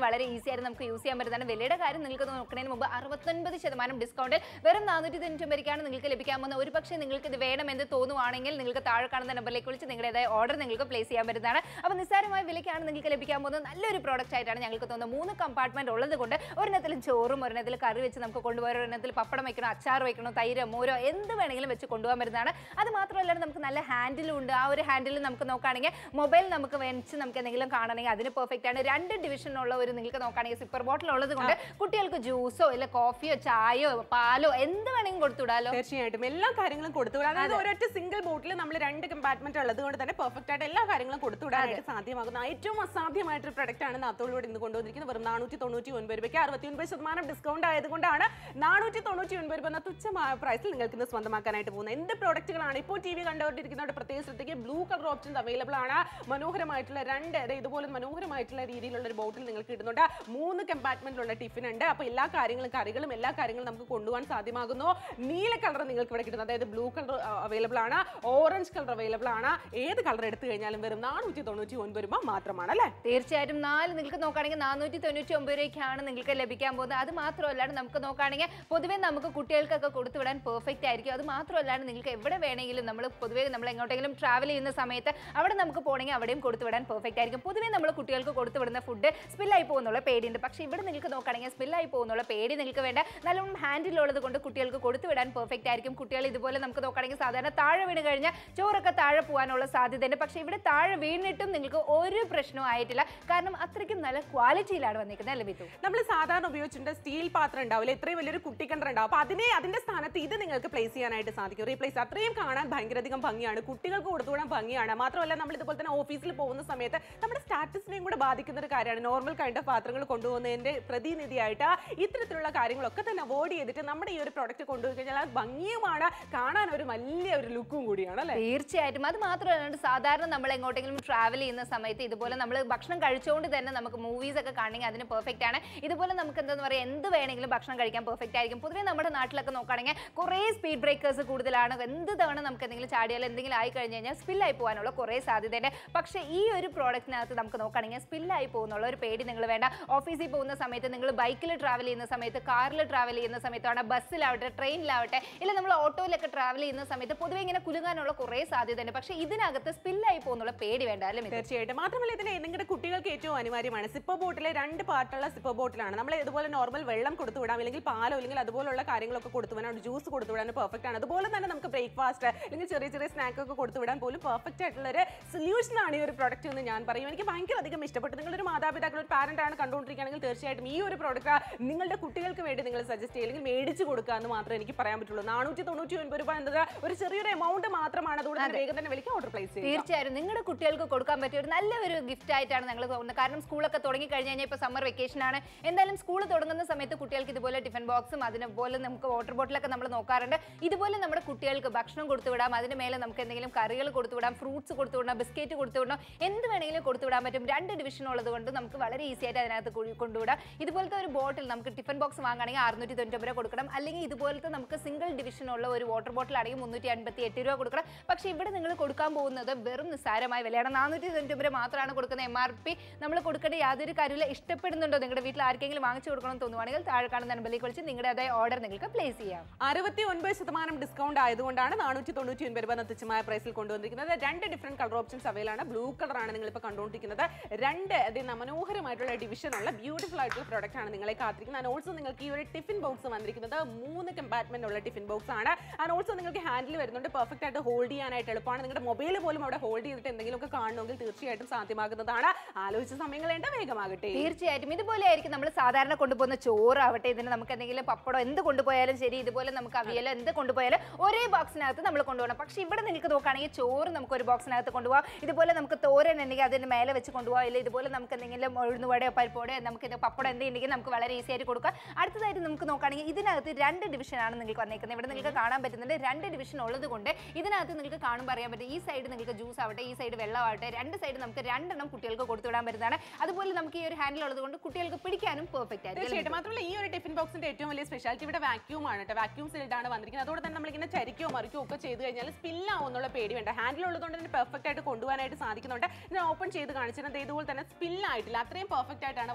ഈസി ആയിട്ട് നമുക്ക് യൂസ് ചെയ്യാൻ പറ്റുന്നതാണ് വിലയുടെ കാര്യം നിങ്ങൾക്ക് നോക്കുന്നതിന് മുമ്പ് അറുപത്തൊൻപത് ശതമാനം ഡിസ്കൗണ്ടിൽ വെറും നാനൂറ്റി തൊണ്ണൂറ്റൊമ്പതിക്കാണ് നിങ്ങൾക്ക് ലഭിക്കാൻ പോകുന്നത് ഒരു പക്ഷേ നിങ്ങൾക്ക് ഇത് വേണമെന്ന് തോന്നുവാണെങ്കിൽ നിങ്ങൾക്ക് താഴെ കാണുന്ന നമ്പറിലേക്ക് വിളിച്ച് നിങ്ങളുടേതായ ഓർഡർ നിങ്ങൾക്ക് പ്ലേസ് ചെയ്യാൻ പറ്റുന്നതാണ് അപ്പോൾ നിസ്സാരമായ വിലയ്ക്കാണ് നിങ്ങൾക്ക് ലഭിക്കാൻ പോകുന്നത് നല്ലൊരു പ്രോഡക്റ്റ് ആയിട്ടാണ് ഞങ്ങൾക്ക് തോന്നുന്നത് മൂന്ന് കമ്പാർട്ട്മെന്റ് ഉള്ളത് കൊണ്ട് ഒരെണ്ണത്തിൽ ചോറും ഒരെണ്ണത്തിൽ കറി വെച്ച് നമുക്ക് കൊണ്ടുപോകാൻ ഒരെണ്ണത്തിൽ പപ്പടം വെക്കണം അച്ചാർ വെക്കണം തൈര് മോരോ എന്ത് വേണമെങ്കിലും വെച്ച് കൊണ്ടുപോകാൻ പറ്റുന്നതാണ് അത് മാത്രമല്ല നമുക്ക് നല്ല ഹാൻഡിലും ഉണ്ട് ആ ഒരു ഹാൻഡിൽ നമുക്ക് നോക്കുകയാണെങ്കിൽ മൊബൈൽ നമുക്ക് വെച്ച് നമുക്ക് എന്തെങ്കിലും കാണണമെങ്കിൽ അതിന് പെർഫെക്റ്റ് ആണ് രണ്ട് ഡിവിഷനുള്ള ഒരു നിങ്ങൾക്ക് നോക്കുകയാണെങ്കിൽ സിപ്പർ ബോട്ടിൽ ഉള്ളത് കൊണ്ട് കുട്ടികൾക്ക് ജ്യൂസോ ഇല്ല കോഫിയോ ചായയോ പാലോ എന്ത് വേണമെങ്കിലും കൊടുത്തുവിടാലോ തീർച്ചയായിട്ടും എല്ലാ കാര്യങ്ങളും കൊടുത്തുവിടാം അതായത് ഒരൊറ്റ സിംഗിൾ ബോട്ടിൽ നമ്മൾ രണ്ട് കമ്പാർട്ട്മെന്റ് ഉള്ളത് കൊണ്ട് തന്നെ പെർഫെക്റ്റ് ആയിട്ട് എല്ലാ കാര്യങ്ങളും കൊടുത്തുവിടാനായിട്ട് സാധ്യമാകുന്ന ഏറ്റവും അസാധ്യമായിട്ടൊരു പ്രൊഡക്റ്റ് ആണ് നാത്തോളിലൂടെ ഇന്ന് കൊണ്ടുവന്നിരിക്കുന്നത് വെറും നാനൂറ്റി തൊണ്ണൂറ്റി ഒൻപത് രൂപയ്ക്ക് അറുപത്തി ഒൻപത് ശതമാനം ഡിസ്കൗണ്ട് ആയതുകൊണ്ടാണ് നാനൂറ്റി തൊണ്ണൂറ്റി ഒൻപത് രൂപ എന്ന തുച്ഛമായ പ്രൈസിൽ നിങ്ങൾക്ക് ഇന്ന് സ്വന്തമാക്കാനായിട്ട് പോകുന്നത് എന്ത് പ്രോഡക്റ്റുകളാണ് ഇപ്പോൾ ടി വി കണ്ടുകൊണ്ടിരിക്കുന്നവരുടെ പ്രത്യേക ശ്രദ്ധയ്ക്ക് ബ്ലൂ കളർ ഓപ്ഷൻസ് അവൈലബിൾ ആണ് മനോഹരമായിട്ടുള്ള രണ്ട് അതായത് ഇതുപോലെ മനോഹരമായിട്ടുള്ള രീതിയിലുള്ള ഒരു ബോട്ടിൽ നിങ്ങൾക്ക് കിട്ടുന്നുണ്ട് മൂന്ന് കമ്പാർട്ട്മെന്റിലുള്ള ടിഫിൻ ഉണ്ട് അപ്പോൾ എല്ലാ കാര്യങ്ങളും കറികളും എല്ലാ കാര്യങ്ങളും നമുക്ക് കൊണ്ടുപോകാൻ സാധ്യമാകുന്നു നീല കളർ നിങ്ങൾക്ക് ഇവിടെ കിട്ടുന്നത് അതായത് ബ്ലൂ കളർ അവൈലബിൾ ആണ് ഓറഞ്ച് കളർ അവൈലബിൾ ആണ് ഏത് കളർ എടുത്തു കഴിഞ്ഞാലും വെറും നാനൂറ്റി തൊണ്ണൂറ്റി ഒൻപത് രൂപ മാത്രമാണ് അല്ലേ തീർച്ചയായിട്ടും നാല് നിങ്ങൾക്ക് നോക്കുകയാണെങ്കിൽ നാനൂറ്റി തൊണ്ണൂറ്റി ഒമ്പത് രൂപയ്ക്കാണ് നിങ്ങൾക്ക് ലഭിക്കാൻ പോകുന്നത് അത് മാത്രമല്ലാണ്ട് നമുക്ക് നോക്കുകയാണെങ്കിൽ പൊതുവേ നമുക്ക് കുട്ടികൾക്കൊക്കെ കൊടുത്തുവിടാൻ പെർഫെക്റ്റ് ആയിരിക്കും അത് മാത്രമല്ലാണ്ട് നിങ്ങൾക്ക് എവിടെ വേണമെങ്കിലും നമ്മൾ പൊതുവേ നമ്മൾ എങ്ങോട്ടെങ്കിലും ട്രാവൽ ചെയ്യുന്ന സമയത്ത് അവിടെ നമുക്ക് പോകണമെങ്കിൽ അവിടെയും കൊടുത്തുവിടാൻ പെർഫെക്റ്റ് ആയിരിക്കും പൊതുവേ നമ്മൾ കുട്ടികൾക്ക് കൊടുത്തുവിടുന്ന ഫുഡ് സ്പില്ലായി പോകുന്നുള്ള പേടിയുണ്ട് പക്ഷേ ഇവിടെ നിങ്ങൾക്ക് നോക്കുകയാണെങ്കിൽ സ്പില്ലായി പോകുന്നുള്ള പേടി നിങ്ങൾക്ക് വേണ്ട നല്ലോണം ഹാൻഡിലുള്ളത് കൊണ്ട് കുട്ടികൾക്ക് കൊടുത്തുവിടാൻ പെർഫെക്റ്റ് ആയിരിക്കും കുട്ടികൾ ഇതുപോലെ നമുക്ക് നോക്കുകയാണെങ്കിൽ സാധാരണ താഴെ വീണ് കഴിഞ്ഞാൽ ചോറൊക്കെ താഴെ പോകാനുള്ള സാധ്യതയുണ്ട് പക്ഷേ ഇവിടെ താഴെ വീണിട്ടും നിങ്ങൾക്ക് ഒരു പ്രശ്നവും ആയിട്ടില്ല കാരണം അത്രയ്ക്കും നല്ല ക്വാളിറ്റിയിലാണ് വന്നിരിക്കുന്നത് അല്ലേ ബിത്തു നമ്മൾ സാധാരണ ഉപയോഗിച്ചിട്ട് സ്റ്റീൽ പാത്രം ഉണ്ടാവില്ല ഇത്രയും വലിയൊരു കുട്ടിക്കണ്ടർ ഉണ്ടാവും അപ്പൊ അതിനെ അതിന്റെ സ്ഥാനത്ത് ഇത് നിങ്ങൾക്ക് പ്ലേസ് ചെയ്യാനായിട്ട് സാധിക്കും റീപ്ലേസ് അത്രയും കാണാൻ ഭയങ്കരധികം ഭംഗിയാണ് കുട്ടികൾക്ക് കൊടുത്തുവിടാൻ ഭംഗിയാണ് മാത്രമല്ല നമ്മൾ ഇതുപോലെ തന്നെ ഓഫീസിൽ പോകുന്ന സമയത്ത് നമ്മുടെ സ്റ്റാറ്റസിനെയും കൂടെ ബാധിക്കുന്ന ഒരു കാര്യമാണ് നോർമൽ കൈൻഡ് ഓഫ് പാത്രങ്ങൾ കൊണ്ടുപോകുന്നതിന്റെ പ്രതിനിധിയായിട്ട് ഇത്തരത്തിലുള്ള കാര്യങ്ങളൊക്കെ തന്നെ അവോയ്ഡ് ചെയ്തിട്ട് നമ്മുടെ ഈ ഒരു പ്രോഡക്റ്റ് കൊണ്ടുപോയി കഴിഞ്ഞാൽ അത് ഭംഗിയുമാണ് കാണാൻ ഒരു വലിയ ഒരു ലുക്കും കൂടിയാണ് അല്ലേ തീർച്ചയായിട്ടും അത് മാത്രമല്ല സാധാരണ നമ്മൾ എങ്ങോട്ടെങ്കിലും ട്രാവൽ ചെയ്യുന്ന സമയത്ത് ഇതുപോലെ നമ്മൾ ഭക്ഷണം കഴിച്ചുകൊണ്ട് തന്നെ നമുക്ക് മൂവീസ് ഒക്കെ കാണണമെങ്കിൽ അതിന് പെർഫെക്റ്റ് ആണ് ഇതുപോലെ നമുക്ക് എന്താന്ന് പറയുക എന്ത് വേണമെങ്കിലും ഭക്ഷണം കഴിക്കാൻ പെർഫെക്റ്റ് ആയിരിക്കും പൊതുവേ നമ്മുടെ നാട്ടിലൊക്കെ നോക്കുകയാണെങ്കിൽ കുറേ സ്പീഡ് ബ്രേക്കേഴ്സ് കൂടുതലാണ് എന്ത് തവണ നമുക്ക് എന്തെങ്കിലും ചാടിയാൽ എന്തെങ്കിലും ആയി കഴിഞ്ഞ് കഴിഞ്ഞാൽ സ്പില്ലായി പോകാനുള്ള കുറേ സാധ്യതയുണ്ട് പക്ഷേ ഈ ഒരു പ്രോഡക്റ്റിനകത്ത് നമുക്ക് നോക്കുകയാണെങ്കിൽ സ്പില്ലായി പോകുന്നുള്ള ഒരു പേടി നിങ്ങൾ വേണ്ട ഓഫീസിൽ പോകുന്ന സമയത്ത് നിങ്ങൾ ബൈക്കിൽ ട്രാവൽ ചെയ്യുന്ന സമയത്ത് കാറിൽ ട്രാവൽ ചെയ്യുന്ന സമയത്താണ് ബസ്സിലാവട്ടെ ട്രെയിനിലാവട്ടെ ഇല്ല നമ്മൾ ഓട്ടോയിലൊക്കെ ട്രാവൽ ചെയ്യുന്ന സമയത്ത് പൊതുവെ ഇങ്ങനെ കുലുങ്ങാനുള്ള കുറേ സാധ്യതയുണ്ട് പക്ഷേ ഇതിനകത്ത് സ്പില്ലായി പോകുന്നുള്ള പേടി വേണ്ട അല്ലേ മിഥുൻ? തീർച്ചയായിട്ടും മാത്രമല്ല ഇതിന് നിങ്ങളുടെ കുട്ടികൾക്ക് ഏറ്റവും അനിവാര്യമാണ് സിപ്പർ ബോട്ടിലെ രണ്ട് പാർട്ടുള്ള സിപ്പർ ബോട്ടിലാണ് നമ്മൾ ഇതുപോലെ നോർമൽ വെള്ളം കൊടുത്തു വിടാം അല്ലെങ്കിൽ പാലോ അല്ലെങ്കിൽ അതുപോലുള്ള കാര്യങ്ങളൊക്കെ കൊടുത്തു വിടാൻ ജ്യൂസ് കൊടുത്തു വിടാൻ പെർഫെക്റ്റ് ആണ് അതുപോലെ തന്നെ നമുക്ക് ബ്രേക്ക്ഫാസ്റ്റ് അല്ലെങ്കിൽ ചെറിയ ചെറിയ സ്നാക്ക് ഒക്കെ കൊടുത്തു വിടാൻ പോലും പെർഫെക്റ്റ് ആയിട്ടുള്ള ഒരു സൊല്യൂഷൻ ആണ് ഈ ഒരു പ്രോഡക്റ്റ് എന്ന് ഞാൻ പറയും എനിക്ക് ഭയങ്കര അധികം ഇഷ്ടപ്പെട്ടു നിങ്ങളൊരു മാതാപിതാക്കൾ ഒരു പാരന്റ് ആണ് കണ്ടുകൊണ്ടിരിക്കുകയാണെങ്കിൽ തീർച്ചയായിട്ടും ഈ ഒരു പ്രോഡക്റ്റ് നിങ്ങളുടെ കുട്ടികൾക്ക് വേണ്ടി നിങ്ങൾ സജസ്റ്റ് ചെയ്യുക അല്ലെങ്കിൽ മേടിച്ച് കൊടുക്കുക എന്ന് മാത്രമേ എനിക്ക് പറയാൻ പറ്റുള്ളൂ നാനൂറ്റി തൊണ്ണൂറ്റി ഒൻപത് രൂപ എന്നത് ഒരു ചെറിയൊരു എമൗണ്ട് മാത്രമാണ് അതുകൊണ്ട് തന്നെ വേഗം തന്നെ വിളിക്കാൻ ഓർഡർ പ്ലേസ് ചെയ്യുക തീർച്ചയായും നിങ്ങളുടെ കുട്ടികൾക്ക് കൊടുക്കാൻ പറ്റിയ ഒരു നല്ല ഒരു ഗിഫ്റ്റ് ആയിട്ടാണ് ഞങ്ങൾ തോന്നുന്നത് കാരണം സ്കൂളൊക്കെ തുടങ്ങി കഴിഞ്ഞ് കഴിഞ്ഞാൽ ഇപ്പോൾ സമ്മർ വെക്കേഷൻ ആണ് എന്തായാലും സ്കൂൾ തുടങ്ങുന്ന സമയത്ത് കുട്ടികൾക്ക് ഇതുപോലെ ടിഫിൻ ബോക്സും അതിനുപോലെ നമുക്ക് വാട്ടർ ബോട്ടിലൊക്കെ നമ്മൾ നോക്കാറുണ്ട് ഇതുപോലെ നമ്മുടെ കുട്ടികൾക്ക് ഭക്ഷണം കൊടുത്തു വിടാം അതിന് മേലെ നമുക്ക് എന്തെങ്കിലും കറികൾ കൊടുത്തു വിടാം ഫ്രൂട്ട്സ് കൊടുത്തു വിടാം ബിസ്ക്കറ്റ് കൊടുത്തു വിടാം എന്ത് വേണമെങ്കിലും കൊടുത്തു വിടാൻ പറ്റും രണ്ട് ഡിവിഷൻ ഉള്ളത് കൊണ്ട് നമുക്ക് വളരെ ഈസി ആയിട്ട് അതിനകത്ത് കൊ- കൊണ്ടുവിടാം ഇതുപോലത്തെ ഒരു ബോട്ടിൽ നമുക്ക് ടിഫിൻ ബോക്സ് വാങ്ങുകയാണെങ്കിൽ അറുന്നൂറ്റി തൊണ്ണൂറ്റി രൂപ കൊടുക്കണം അല്ലെങ്കിൽ ഇതുപോലത്തെ നമുക്ക് സിംഗിൾ ഡിവിഷൻ ഉള്ള ഒരു വാട്ടർ ബോട്ടിൽ ആണെങ്കിൽ മുന്നൂറ്റി അൻപത്തി എട്ട് രൂപ കൊടുക്കണം പക്ഷേ ഇവിടെ നിങ്ങൾ കൊടുക്കാൻ പോകുന്നത് വെറും നിസ്സാരമായ വിലയാണ് നാനൂറ്റി തൊണ്ണൂറ്റി രൂപ മാത്രമാണ് കൊടുക്കുന്നത് എം ആർ പി നമ്മൾ കൊടുക്കേണ്ട യാതൊരു കാര്യമില്ല ഇഷ്ടപ്പെടുന്നുണ്ടോ നിങ്ങളുടെ വീട്ടിൽ ആർക്കെങ്കിലും വാങ്ങിച്ചു കൊടുക്കണം തോന്നുവാണെങ്കിൽ താഴെ കാണുന്ന നമ്പറിലേക്ക് വിളിച്ച് നിങ്ങളുടേതായ ഓർഡർ നിങ്ങൾക്ക് പ്ലേസ് ചെയ്യാം അറുപത്തി ഒൻപത് ശതമാനം ഡിസ്കൗണ്ട് ആയതുകൊണ്ടാണ് നാനൂറ്റി തൊണ്ണൂറ്റി ഒൻപത് രൂപ എന്ന തുച്ഛമായ പ്രൈസിൽ കൊണ്ടുവന്നിരിക്കുന്നത് രണ്ട് ഡിഫറെന്റ് കളർ ഓപ്ഷൻസ് അവൈലബിൾ ആണ് ബ്ലൂ കളറാണ് നിങ്ങൾ ഇപ്പോൾ കണ്ടുകൊണ്ടിരിക്കുന്നത് രണ്ട് അതിന് മനോഹരമായിട്ടുള്ള ഡിവിഷൻ ഉള്ള ബ്യൂട്ടിഫുൾ ആയിട്ടുള്ള പ്രോഡക്റ്റ് ആണ് നിങ്ങളെ കാത്തിരിക്കുന്നത് ആൻഡ് ഓൾസോ നിങ്ങൾക്ക് ഈ ഒരു ടിഫിൻ ബോക്സ് വന്നിരിക്കുന്നത് മൂന്ന് കമ്പാർട്ട്മെന്റ് ഉള്ള ടിഫിൻ ബോക്സ് ആണ് ആൻഡ് ഓൾസോ നിങ്ങൾക്ക് ഹാൻഡിൽ വരുന്നുണ്ട് പെർഫെക്റ്റ് ആയിട്ട് ഹോൾഡ് ചെയ്യാനായിട്ട് എളുപ്പമാണ് നിങ്ങളുടെ മൊബൈൽ പോലും അവിടെ ഹോൾഡ് ചെയ്തിട്ട് എന്തെങ്കിലുമൊക്കെ കാണണമെങ്കിൽ തീർച്ചയായിട്ടും സാധ്യമാകുന്നതാണ് ആലോചിച്ച സമയങ്ങൾ വേണ്ട വേഗമാകട്ടെ തീർച്ചയായിട്ടും ഇതുപോലെ ആയിരിക്കും നമ്മൾ സാധാരണ കൊണ്ടുപോകുന്ന ചോറാവട്ടെ ഇതിന് നമുക്ക് എന്തെങ്കിലും പപ്പടം എന്ത് കൊണ്ടുപോയാലും ശരി ഇതുപോലെ നമുക്ക് അവിയലോ എന്ത് കൊണ്ടുപോയാലും ഒരേ ബോക്സിനകത്ത് നമ്മൾ കൊണ്ടുപോകണം പക്ഷേ ഇവിടെ നിങ്ങൾക്ക് നോക്കുകയാണെങ്കിൽ ചോറ് നമുക്ക് ഒരു ബോക്സിനകത്ത് കൊണ്ടുപോകാം ഇതുപോലെ നമുക്ക് തോരൻ ഉണ്ടെങ്കിൽ അതിന് മേലെ വെച്ച് കൊണ്ടുപോകാം ഇല്ല ഇതുപോലെ നമുക്ക് എന്തെങ്കിലും ഉഴുന്നുവടയോ പരിപ്പോടയോ നമുക്ക് ഇത് പപ്പടം എന്തെങ്കിലും നമുക്ക് വളരെ ഈസി ആയിട്ട് കൊടുക്കാം അടുത്തതായിട്ട് നമുക്ക് നോക്കുകയാണെങ്കിൽ ഇതിനകത്ത് രണ്ട് ഡിവിഷനാണ് നിങ്ങൾക്ക് വന്നേക്കുന്നത് ഇവിടെ നിങ്ങൾക്ക് കാണാൻ പറ്റുന്നുണ്ട് രണ്ട് ഡിവിഷൻ ഉള്ളത് കൊണ്ട് ഇതിനകത്ത് നിങ്ങൾക്ക് കാണുമ്പോൾ അറിയാൻ പറ്റും ഈ സൈഡ് നിങ്ങൾക്ക് ജ്യൂസ് ആവട്ടെ ഈ സൈഡ് വെള്ളമാവട്ടെ രണ്ട് സൈഡ് നമുക്ക് രണ്ടെണ്ണം കുട്ടികൾക്ക് കൊടുത്തുവിടാൻ പറ്റുന്നതാണ് അതുപോലെ നമുക്ക് ഈ ഒരു ഹാൻഡിൽ ഉള്ളത് കൊണ്ട് കുട്ടികൾക്ക് പിടിക്കാനും പെർഫെക്റ്റ് ആയിരിക്കും തീർച്ചയായിട്ടും മാത്രമല്ല ഈ ഒരു ടിഫിൻ ബോക്സിന്റെ ഏറ്റവും വലിയ സ്പെഷ്യാലിറ്റി ഇവിടെ വാക്യൂം ആണ് കേട്ടോ വാക്യൂം സീൽഡ് ആണ് വന്നിരിക്കുന്നത് അതോടെ തന്നെ നമ്മളിങ്ങനെ ചരിക്കോ മറിക്കോ ഒക്കെ ചെയ്ത് കഴിഞ്ഞാൽ സ്പില്ലാവും എന്നുള്ള പേടി വേണ്ട ഹാൻഡിൽ ഉള്ളതുകൊണ്ട് തന്നെ പെർഫെക്റ്റ് ആയിട്ട് കൊണ്ടുപോകാനായിട്ട് സാധിക്കുന്നുണ്ട് ഞാൻ ഓപ്പൺ ചെയ്ത് കാണിച്ചിരുന്നത് ഇതുപോലെ തന്നെ സ്പില്ലായിട്ടില്ല അത്രയും പെർഫെക്റ്റ് ആയിട്ടാണ്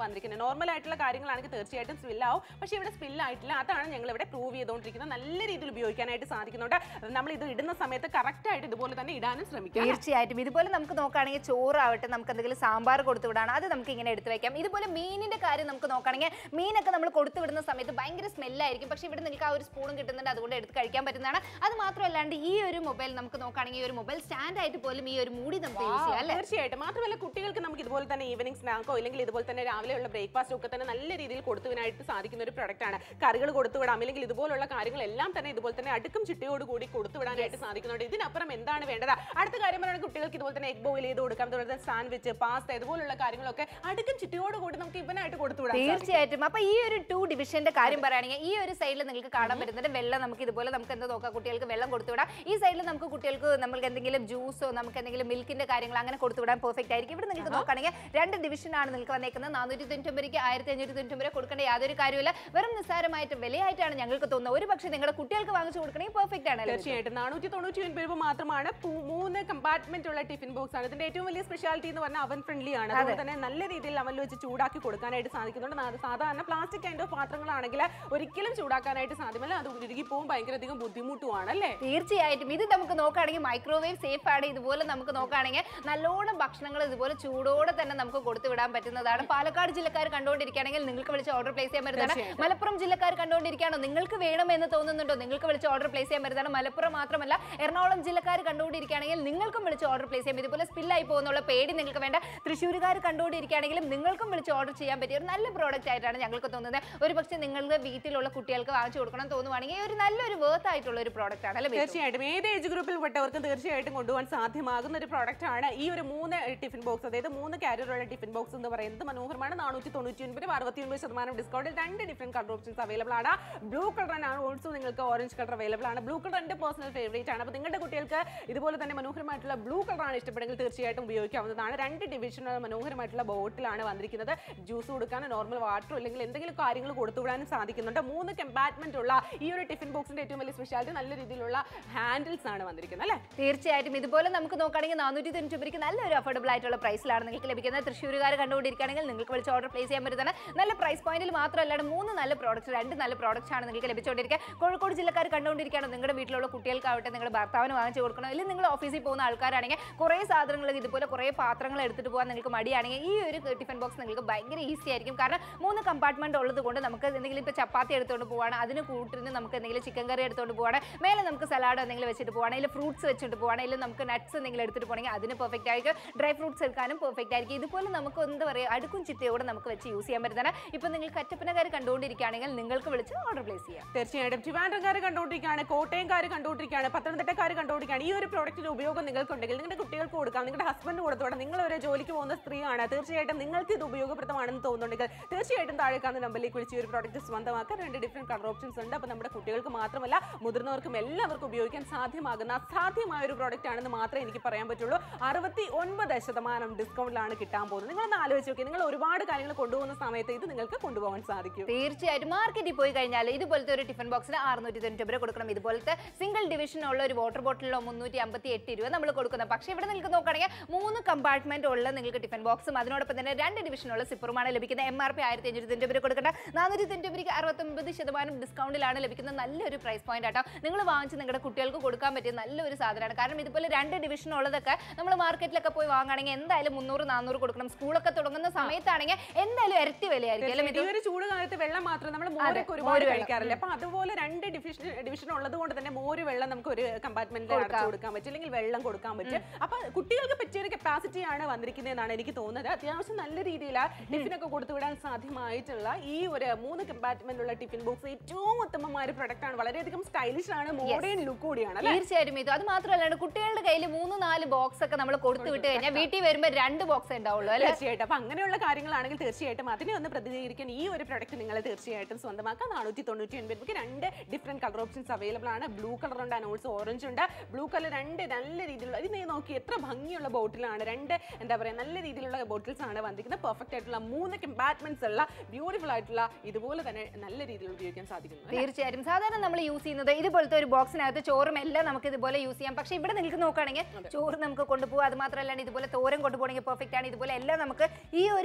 വന്നിരിക്കുന്നത് നോർമൽ ആയിട്ടുള്ള കാര്യങ്ങളാണെങ്കിൽ തീർച്ചയായിട്ടും സ്പിൽ ആവും പക്ഷേ ഇവിടെ സ്പിൽ ആയിട്ടില്ല അതാണ് ഞങ്ങൾ ഇവിടെ പ്രൂവ് ചെയ്തുകൊണ്ടിരിക്കുന്നത് നല്ല രീതിയിൽ ഉപയോഗിക്കാനായിട്ട് സാധിക്കുന്നുണ്ട് നമ്മൾ ഇത് ഇടുന്ന സമയത്ത് കറക്റ്റ് ആയിട്ട് ഇതുപോലെ തന്നെ ഇടാനും ശ്രമിക്കാം തീർച്ചയായിട്ടും ഇതുപോലെ നമുക്ക് നോക്കുകയാണെങ്കിൽ ചോറാവട്ടെ നമുക്ക് എന്തെങ്കിലും സാമ്പാർ കൊടുത്തു വിടാണ് അത് നമുക്ക് ഇങ്ങനെ എടുത്തു വെക്കാം ഇതുപോലെ മീനിന്റെ കാര്യം നമുക്ക് നോക്കുകയാണെങ്കിൽ മീനൊക്കെ നമ്മൾ കൊടുത്തു വിടുന്ന സമയത്ത് ഭയങ്കര സ്മെല്ലായിരിക്കും പക്ഷേ ഇവിടെ നിങ്ങൾക്ക് ആ ഒരു സ്പൂണും കിട്ടുന്നുണ്ട് അതുകൊണ്ട് എടുത്ത് കഴിക്കാൻ പറ്റുന്നതാണ് അത് മാത്രമല്ലാണ്ട് ഈ ഒരു മൊബൈൽ നമുക്ക് നോക്കുകയാണെങ്കിൽ ഈ ഒരു മൊബൈൽ സ്റ്റാൻഡ് ആയിട്ട് പോലും ഈ ഒരു മൂടി നമുക്ക് യൂസ് ചെയ്യാം അല്ലേ തീർച്ചയായിട്ടും മാത്രമല്ല കുട്ടികൾക്ക് നമുക്ക് ഇതുപോലെ തന്നെ ഈവനിങ് സ്നാക്കോ ഇല്ലെങ്കിൽ ഇതുപോലെ തന്നെ രാവിലെയുള്ള ബ്രേക്ക്ഫാസ്റ്റ് ഒക്കെ തന്നെ നല്ല രീതിയിൽ കൊടുത്തുവിനായിട്ട് സാധിക്കുന്ന ഒരു പ്രൊഡക്റ്റ് ആണ് കറികൾ കൊടുത്തുവിടാം അല്ലെങ്കിൽ ഇതുപോലുള്ള കാര്യങ്ങളെല്ലാം തന്നെ ഇതുപോലെ തന്നെ അടുക്കും ചിട്ടയോട് കൂടി കൊടുത്തുവിടാനായിട്ട് സാധിക്കുന്നുണ്ട് ഇതിനപ്പുറം എന്താണ് വേണ്ടത് അടുത്ത കാര്യം പറയുന്നത് കുട്ടികൾക്ക് ഇതുപോലെ തന്നെ എഗ് ബോയിൽ ചെയ്ത് കൊടുക്കാം അതുപോലെ തന്നെ സാൻഡ്വിച്ച് പാസ്ത ഇതുപോലുള്ള കാര്യങ്ങളൊക്കെ അടുക്കും ചിട്ടയോട് കൂടി നമുക്ക് ഇവനായിട്ട് കൊടുത്തുവിടാം തീർച്ചയായിട്ടും അപ്പൊ ഈ ഒരു ടു ഡിവിഷന്റെ കാര്യം പറയുകയാണെങ്കിൽ ഈ ഒരു സൈഡിൽ നിങ്ങൾക്ക് കാണാൻ പറ്റുന്നുണ്ട് വെള്ളം നമുക്ക് ഇതുപോലെ നമുക്ക് എന്താ നോക്കാം കുട്ടികൾക്ക് വെള്ളം കൊടുത്തുവിടാം ഈ സൈഡിൽ നമുക്ക് കുട്ടികൾക്ക് നമുക്ക് എന്തെങ്കിലും ജ്യൂസോ നമുക്ക് എന്തെങ്കിലും മിൽക്കിന്റെ കാര്യങ്ങൾ അങ്ങനെ കൊടുത്തുവിടാൻ പെർഫെക്റ്റ് ആയിരിക്കും ഇവിടെ നിങ്ങൾക്ക് നോക്കുകയാണെങ്കിൽ രണ്ട് ഡിവിഷൻ ആണ് നിങ്ങൾക്ക് വന്നേക്കുന്നത് നാനൂറ്റി തൊണ്ണൂറ്റി ആയിരത്തി അഞ്ഞൂറ്റി തൊണ്ണൂറ്റി കൊടുക്കേണ്ട യാതൊരു കാര്യമില്ല വെറും നിസ്സാരമായിട്ട് വിലയായിട്ടാണ് ഞങ്ങൾക്ക് തോന്നുന്നത് ഒരു പക്ഷേ നിങ്ങളുടെ കുട്ടികൾക്ക് വാങ്ങിച്ചു കൊടുക്കണമെങ്കിൽ പെർഫെക്റ്റ് ആണ് അല്ലേ? തീർച്ചയായിട്ടും നാനൂറ്റി തൊണ്ണൂറ്റി ഒൻപത് രൂപ മാത്രമാണ് പൂ- മൂന്ന് കമ്പാർട്ട്മെന്റ് ഉള്ള ടിഫിൻ ബോക്സ് ആണ് ഇതിന്റെ ഏറ്റവും വലിയ സ്പെഷ്യാലിറ്റി എന്ന് പറഞ്ഞാൽ അവൻ ഫ്രണ്ട്ലി ആണ് അതുപോലെ തന്നെ നല്ല രീതിയിൽ അവനിൽ വെച്ച് ചൂടാക്കി കൊടുക്കാനായിട്ട് സാധിക്കുന്നുണ്ട് നാ- സാധാരണ പ്ലാസ്റ്റിക് കൈൻഡ് ഓഫ് പാത്രങ്ങളാണെങ്കിൽ ഒരിക്കലും ചൂടാക്കാനായിട്ട് സാധ്യമല്ല അത് ഉരുകി പോകും ഭയങ്കര അധികം ബുദ്ധിമുട്ടുമാണ് അല്ലേ തീർച്ചയായിട്ടും ഇത് നമുക്ക് നോക്കുകയാണെങ്കിൽ മൈക്രോവേവ് സേഫ് ആണ് ഇതുപോലെ നമുക്ക് നോക്കുകയാണെങ്കിൽ നല്ലോണം ഭക്ഷണങ്ങൾ ഇതുപോലെ ചൂടോടെ തന്നെ നമുക്ക് കൊടുത്തു വിടാൻ പറ്റുന്നതാണ് പാലക്കാട് ജില്ലക്കാർ കണ്ടുകൊണ്ടിരിക്കുകയാണെങ്കിൽ നിങ്ങൾക്ക് വിളിച്ച് ഓർഡർ പ്ലേസ് ചെയ്യാൻ പറ്റുന്നതാണ് തീർച്ചയായിട്ടും. മലപ്പുറം ജില്ലക്കാർ കണ്ടുകൊണ്ടിരിക്കുകയാണോ നിങ്ങൾക്ക് വേണമെന്ന് തോന്നുന്നുണ്ടോ നിങ്ങൾക്ക് വിളിച്ച് ഓർഡർ പ്ലേസ് ചെയ്യാൻ പറ്റുന്നതാണ് മലപ്പുറം മാത്രമല്ല എറണാകുളം ജില്ലക്കാർ കണ്ടുകൊണ്ടിരിക്കുകയാണെങ്കിൽ നിങ്ങൾക്കും വിളിച്ച് ഓർഡർ പ്ലേസ് ചെയ്യാം ഇതുപോലെ സ്പില്ലായി പോകുന്നുള്ള പേടി നിങ്ങൾക്ക് വേണ്ട തൃശ്ശൂരുകാർ കണ്ടുകൊണ്ടിരിക്കുകയാണെങ്കിലും നിങ്ങൾക്കും വിളിച്ച് ഓർഡർ ചെയ്യാൻ പറ്റിയ ഒരു നല്ല പ്രോഡക്റ്റ് ആയിട്ടാണ് ഞങ്ങൾക്ക് തോന്നുന്നത് ഒരു പക്ഷേ നിങ്ങളുടെ വീട്ടിലുള്ള കുട്ടികൾക്ക് വാങ്ങിച്ചു കൊടുക്കണം തോന്നുവാണെങ്കിൽ ഒരു നല്ലൊരു വേർത്ത് ആയിട്ടുള്ള ഒരു പ്രോഡക്റ്റ് ആണ് അല്ലേ ബിന്ദു? തീർച്ചയായിട്ടും ഏത് ഏജ് ഗ്രൂപ്പിൽ പെട്ടവർക്കും തീർച്ചയായിട്ടും കൊണ്ടുപോകാൻ സാധ്യമാകുന്ന ഒരു പ്രോഡക്റ്റ് ആണ് ഈ ഒരു മൂന്ന് ടിഫിൻ ബോക്സ് അതായത് മൂന്ന് കാരിയറുള്ള ടിഫിൻ ബോക്സ് എന്ന് പറയുന്നത് മനോഹരമാണ് നാനൂറ്റി തൊണ്ണൂറ്റി ഒൻപത് അറുപത്തി ഒൻപത് ശതമാനം ഡിസ്കൗണ്ടിൽ രണ്ട് ഡിഫറെന്റ് കളർ ഓപ്ഷൻസ് അവൈലബിൾ ആണ് ബ്ലൂ കളർ ആണ് ഓൾസോ നിങ്ങൾക്ക് ഓറഞ്ച് കളർ അവൈലബിൾ ആണ് ബ്ലൂ കളർ എൻ്റെ പേഴ്സണൽ ഫേവറേറ്റ് ആണ് അപ്പോൾ നിങ്ങളുടെ കുട്ടികൾക്ക് ഇതുപോലെ തന്നെ മനോഹരമായിട്ടുള്ള ബ്ലൂ കളറാണ് ഇഷ്ടപ്പെടുമെങ്കിൽ തീർച്ചയായിട്ടും ഉപയോഗിക്കാവുന്നതാണ് രണ്ട് ഡിവിഷനുള്ള മനോഹരമായിട്ടുള്ള ബോട്ടിലാണ് വന്നിരിക്കുന്നത് ജ്യൂസ് കൊടുക്കാനോ നോർമൽ വാട്ടറോ അല്ലെങ്കിൽ എന്തെങ്കിലും കാര്യങ്ങൾ കൊടുത്തുവിടാനും സാധിക്കുന്നുണ്ട് മൂന്ന് കമ്പാർട്ട്മെന്റ് ഉള്ള ഈ ഒരു ടിഫിൻ ബോക്സിന്റെ ഏറ്റവും വലിയ സ്പെഷ്യാലിറ്റി നല്ല രീതിയിലുള്ള ഹാൻഡിൽസ് ആണ് വന്നിരിക്കുന്നത് അല്ലേ തീർച്ചയായിട്ടും ഇതുപോലെ നമുക്ക് നോക്കുകയാണെങ്കിൽ നാനൂറ്റി തൊണ്ണൂറ്റി രൂപയ്ക്ക് നല്ലൊരു അഫോർഡബിൾ ആയിട്ടുള്ള പ്രൈസിലാണ് നിങ്ങൾക്ക് ലഭിക്കുന്നത് തൃശ്ശൂരുകാർ കണ്ടുകൊണ്ടിരിക്കുകയാണെങ്കിൽ നിങ്ങൾക്ക് വിളിച്ച് ഓർഡർ പ്ലേസ് ചെയ്യാൻ പറ്റുന്നതാണ് നല്ല പ്രൈസ് പോയിന്റിൽ മാത്രമല്ലാണ്ട് മൂന്ന് നല്ല പ്രോഡക്റ്റ്സ് രണ്ട് നല്ല പ്രോഡക്റ്റ്സ് ആണ് നിങ്ങൾക്ക് ലഭിച്ചുകൊണ്ടിരിക്കുക കോഴിക്കോട് ജില്ലക്കാർ കണ്ടുകൊണ്ടിരിക്കുകയാണ് നിങ്ങളുടെ വീട്ടിലുള്ള കുട്ടികൾക്കാവട്ടെ നിങ്ങളുടെ ഭർത്താവിന് വാങ്ങിച്ചു കൊടുക്കണം അല്ലെങ്കിൽ നിങ്ങൾ ഓഫീസിൽ പോകുന്ന ആൾക്കാരാണെങ്കിൽ കുറേ സാധനങ്ങൾ ഇതുപോലെ കുറേ പാത്രങ്ങൾ എടുത്തിട്ട് പോകാൻ നിങ്ങൾക്ക് മടിയാണെങ്കിൽ ഈ ഒരു ടിഫിൻ ബോക്സ് നിങ്ങൾക്ക് ഭയങ്കര ഈസി ആയിരിക്കും കാരണം മൂന്ന് കമ്പാർട്ട്മെന്റ് ഉള്ളത് കൊണ്ട് നമുക്ക് എന്തെങ്കിലും ഇപ്പോൾ ചപ്പാത്തി എടുത്തുകൊണ്ട് പോവാണ് അതിന് കൂട്ടിന് നമുക്ക് എന്തെങ്കിലും ചിക്കൻ കറി എടുത്തുകൊണ്ട് പോവാണ് മേലെ നമുക്ക് സലാഡ് എന്തെങ്കിലും വെച്ചിട്ട് പോവാണ് അല്ലെങ്കിൽ ഫ്രൂട്ട്സ് വെച്ചിട്ട് പോവാണ് അല്ലെങ്കിൽ നമുക്ക് നട്ട്സ് എന്തെങ്കിലും എടുത്തിട്ട് പോകണമെങ്കിൽ അതിന് പെർഫെക്റ്റ് ആയിരിക്കും ഡ്രൈ ഫ്രൂട്ട്സ് എടുക്കാനും പെർഫെക്റ്റ് ആയിരിക്കും ഇതുപോലെ നമുക്ക് എന്താ പറയുക അടുക്കും ചിട്ടയോടെ നമുക്ക് വെച്ച് യൂസ് ചെയ്യാൻ പറ്റുന്നതാണ് ഇപ്പം നിങ്ങൾ കറ്റപ്പനക്കാർ കണ്ടുകൊണ്ടിരിക്കുകയാണെങ്കിൽ നിങ്ങൾക്ക് വിളിച്ച് ഓർഡർ പ്ലേസ് ചെയ്യാം തീർച്ചയായിട്ടും ട്രിവാൻഡ്രംകാർ കണ്ടുകൊണ്ടിരിക്കുകയാണ് കോട്ടയംകാർ കണ്ടുകൊണ്ടിരിക്കുകയാണ് പത്തനംതിട്ടക്കാർ കണ്ടുകൊണ്ടിരിക്കുകയാണ് ഈ ഒരു പ്രോഡക്റ്റിന്റെ ഉപയോഗം നിങ്ങൾക്കുണ്ടെങ്കിൽ നിങ്ങളുടെ കുട്ടികൾക്ക് കൊടുക്കാം നിങ്ങളുടെ ഹസ്ബൻഡ് കൊടുത്തോടെ നിങ്ങൾ ഒരു ജോലിക്ക് പോകുന്ന സ്ത്രീയാണ് തീർച്ചയായിട്ടും നിങ്ങൾക്ക് ഇത് ഉപയോഗപ്രദമാണെന്ന് തോന്നുന്നുണ്ടെങ്കിൽ തീർച്ചയായിട്ടും താഴെ കാണുന്ന നമ്പറിലേക്ക് വിളിച്ച് ഈ ഒരു പ്രോഡക്റ്റ് സ്വന്തമാക്കാൻ രണ്ട് ഡിഫറെന്റ് കളർ ഓപ്ഷൻസ് ഉണ്ട് അപ്പോൾ നമ്മുടെ കുട്ടികൾക്ക് മാത്രമല്ല മുതിർന്നവർക്കും എല്ലാവർക്കും ഉപയോഗിക്കാൻ സാധ്യമാകുന്ന അസാധ്യമായ ഒരു പ്രോഡക്റ്റ് ആണെന്ന് മാത്രമേ എനിക്ക് പറയാൻ പറ്റുള്ളൂ അറുപത്തി ഒൻപത് ശതമാനം ഡിസ്കൗണ്ടിലാണ് കിട്ടാൻ പോകുന്നത് നിങ്ങളൊന്ന് ആലോചിച്ച് നോക്കി നിങ്ങൾ ഒരുപാട് കാര്യങ്ങൾ കൊണ്ടുപോകുന്ന സമയത്ത് ഇത് നിങ്ങൾക്ക് കൊണ്ടുപോകാൻ സാധിക്കും തീർച്ചയായിട്ടും മാർക്കറ്റിൽ പോയി കഴിഞ്ഞാൽ ഇതുപോലത്തെ ഒരു ടിഫിൻ ബോക്സിന് അറുന്നൂറ്റി തൊണ്ണൂറ്റി രൂപ കൊടുക്കണം ഇതുപോലത്തെ സിംഗിൾ ഡിവിഷൻ ഉള്ള ഒരു വാട്ടർ ബോട്ടിലോ മുന്നൂറ്റി അമ്പത്തി എട്ട് രൂപ നമ്മൾ കൊടുക്കുന്നത് പക്ഷേ ഇവിടെ നിങ്ങൾക്ക് നോക്കുകയാണെങ്കിൽ മൂന്ന് കമ്പാർട്ട്മെന്റ് ഉള്ള നിങ്ങൾക്ക് ടിഫിൻ ബോക്സും അതിനോടൊപ്പം തന്നെ രണ്ട് ഡിവിഷനുള്ള സിപ്പറുമാണ് ലഭിക്കുന്നത് എം ആർ പി ആയിരത്തി അഞ്ഞൂറ്റി തൊണ്ണൂറ്റി രൂപ കൊടുക്കേണ്ട നാനൂറ്റി തൊണ്ണൂറ്റി രൂപയ്ക്ക് അറുപത്തൊമ്പത് ശതമാനം ഡിസ്കൗണ്ടിലാണ് ലഭിക്കുന്ന നല്ലൊരു പ്രൈസ് പോയിന്റ് ആട്ടോ നിങ്ങൾ വാങ്ങിച്ച് നിങ്ങളുടെ കുട്ടികൾക്ക് കൊടുക്കാൻ പറ്റിയ നല്ലൊരു സാധനമാണ് കാരണം ഇതുപോലെ രണ്ട് ഡിവിഷൻ ഉള്ളതൊക്കെ നമ്മൾ മാർക്കറ്റിലൊക്കെ പോയി വാങ്ങുകയാണെങ്കിൽ എന്തായാലും മുന്നൂറ് നാനൂറ് കൊടുക്കണം സ്കൂളൊക്കെ തുടങ്ങുന്ന സമയത്താണെങ്കിൽ എന്തായാലും ഇരട്ടി വിലയായിരിക്കും അല്ലേ ഈ മിഥുൻ? ഒരു ചൂട് കാലത്ത് വെള്ളം മാത്രം നമ്മൾ അതെ, മോരൊക്കെ ഒരുപാട് മോര് വെള്ളം. കഴിക്കാറില്ല അപ്പൊ അതുപോലെ രണ്ട് ഡിവിഷൻ ഡിവിഷൻ ഉള്ളത് കൊണ്ട് തന്നെ മോര് വെള്ളം നമുക്ക് ഒരു കമ്പാർട്ട്മെന്റിൽ അടച്ചു കൊടുക്കാൻ പറ്റും അല്ലെങ്കിൽ വെള്ളം കൊടുക്കാൻ പറ്റും അപ്പൊ കുട്ടികൾക്ക് പറ്റിയ ഒരു കപ്പാസിറ്റി ആണ് വന്നിരിക്കുന്നതെന്നാണ് എനിക്ക് തോന്നുന്നത് അത്യാവശ്യം നല്ല രീതിയിൽ ടിഫിനൊക്കെ കൊടുത്തുവിടാൻ സാധ്യമായിട്ടുള്ള ഈ ഒരു മൂന്ന് കമ്പാർട്ട്മെന്റുള്ള ടിഫിൻ ബോക്സ് ഏറ്റവും ഉത്തമമായ ഒരു പ്രൊഡക്റ്റ് ആണ് വളരെയധികം സ്റ്റൈലിഷ് ആണ് മോഡേൺ ലുക്ക് കൂടിയാണ് അല്ലേ തീർച്ചയായിട്ടും ഇത് അത് മാത്രമല്ല കുട്ടികളുടെ കയ്യിൽ മൂന്ന് നാല് ബോക്സ് ഒക്കെ നമ്മൾ കൊടുത്തു വിട്ട് കഴിഞ്ഞാൽ വീട്ടിൽ വരുമ്പോൾ രണ്ട് ബോക്സ് ഉണ്ടാവുള്ളൂ അല്ലെ തീർച്ചയായിട്ടും അപ്പൊ അങ്ങനെയുള്ള കാര്യങ്ങളാണെങ്കിൽ തീർച്ചയായിട്ടും അതിനെ ഒന്ന് പ്രതിനിധീകരിക്കാൻ ഈ ഒരു പ്രൊഡക്റ്റ് നിങ്ങൾ തീർച്ചയായിട്ടും സ്വന്തമാക്കാം നാനൂറ്റി തൊണ്ണൂറ്റി ഒൻപത് രൂപയ്ക്ക് രണ്ട് ഡിഫറെന്റ് കളർ ഓപ്ഷൻസ് അവൈലബിൾ ആണ് ബ്ലൂ കളർ ഉണ്ട് ആൻഡ് ഓൾസോ ഓറഞ്ച് ഉണ്ട് ബ്ലൂ കളർ രണ്ട് നല്ല രീതിയിലുള്ള ഇത് നീ നോക്കി എത്ര ഭംഗിയുള്ള ബോട്ടിലാണ് രണ്ട് എന്താ പറയുക നല്ല രീതിയിലുള്ള ബോട്ടിൽസ് ആണ് വന്നിരിക്കുന്നത് പെർഫെക്റ്റ് ആയിട്ടുള്ള മൂന്ന് കമ്പാർട്ട്മെന്റ്സ് ഉള്ള ബ്യൂട്ടിഫുൾ ആയിട്ടുള്ള ഇതുപോലെ തന്നെ നല്ല രീതിയിൽ ഉപയോഗിക്കാൻ സാധിക്കുന്നു അല്ലേ? തീർച്ചയായിട്ടും സാധാരണ നമ്മൾ യൂസ് ചെയ്യുന്നത് ഇതുപോലത്തെ ഒരു ബോക്സിനകത്ത് ചോറും എല്ലാം നമുക്ക് ഇതുപോലെ യൂസ് ചെയ്യാം പക്ഷേ ഇവിടെ നിങ്ങൾക്ക് നോക്കുകയാണെങ്കിൽ ചോറ് നമുക്ക് കൊണ്ടുപോകാം അത് മാത്രമല്ല ഇതുപോലെ തോരൻ കൊണ്ടുപോകണമെങ്കിൽ പെർഫെക്റ്റ് ആണ് ഇതുപോലെ എല്ലാം നമുക്ക് ഈ ഒരു ബോക്സിനകത്ത്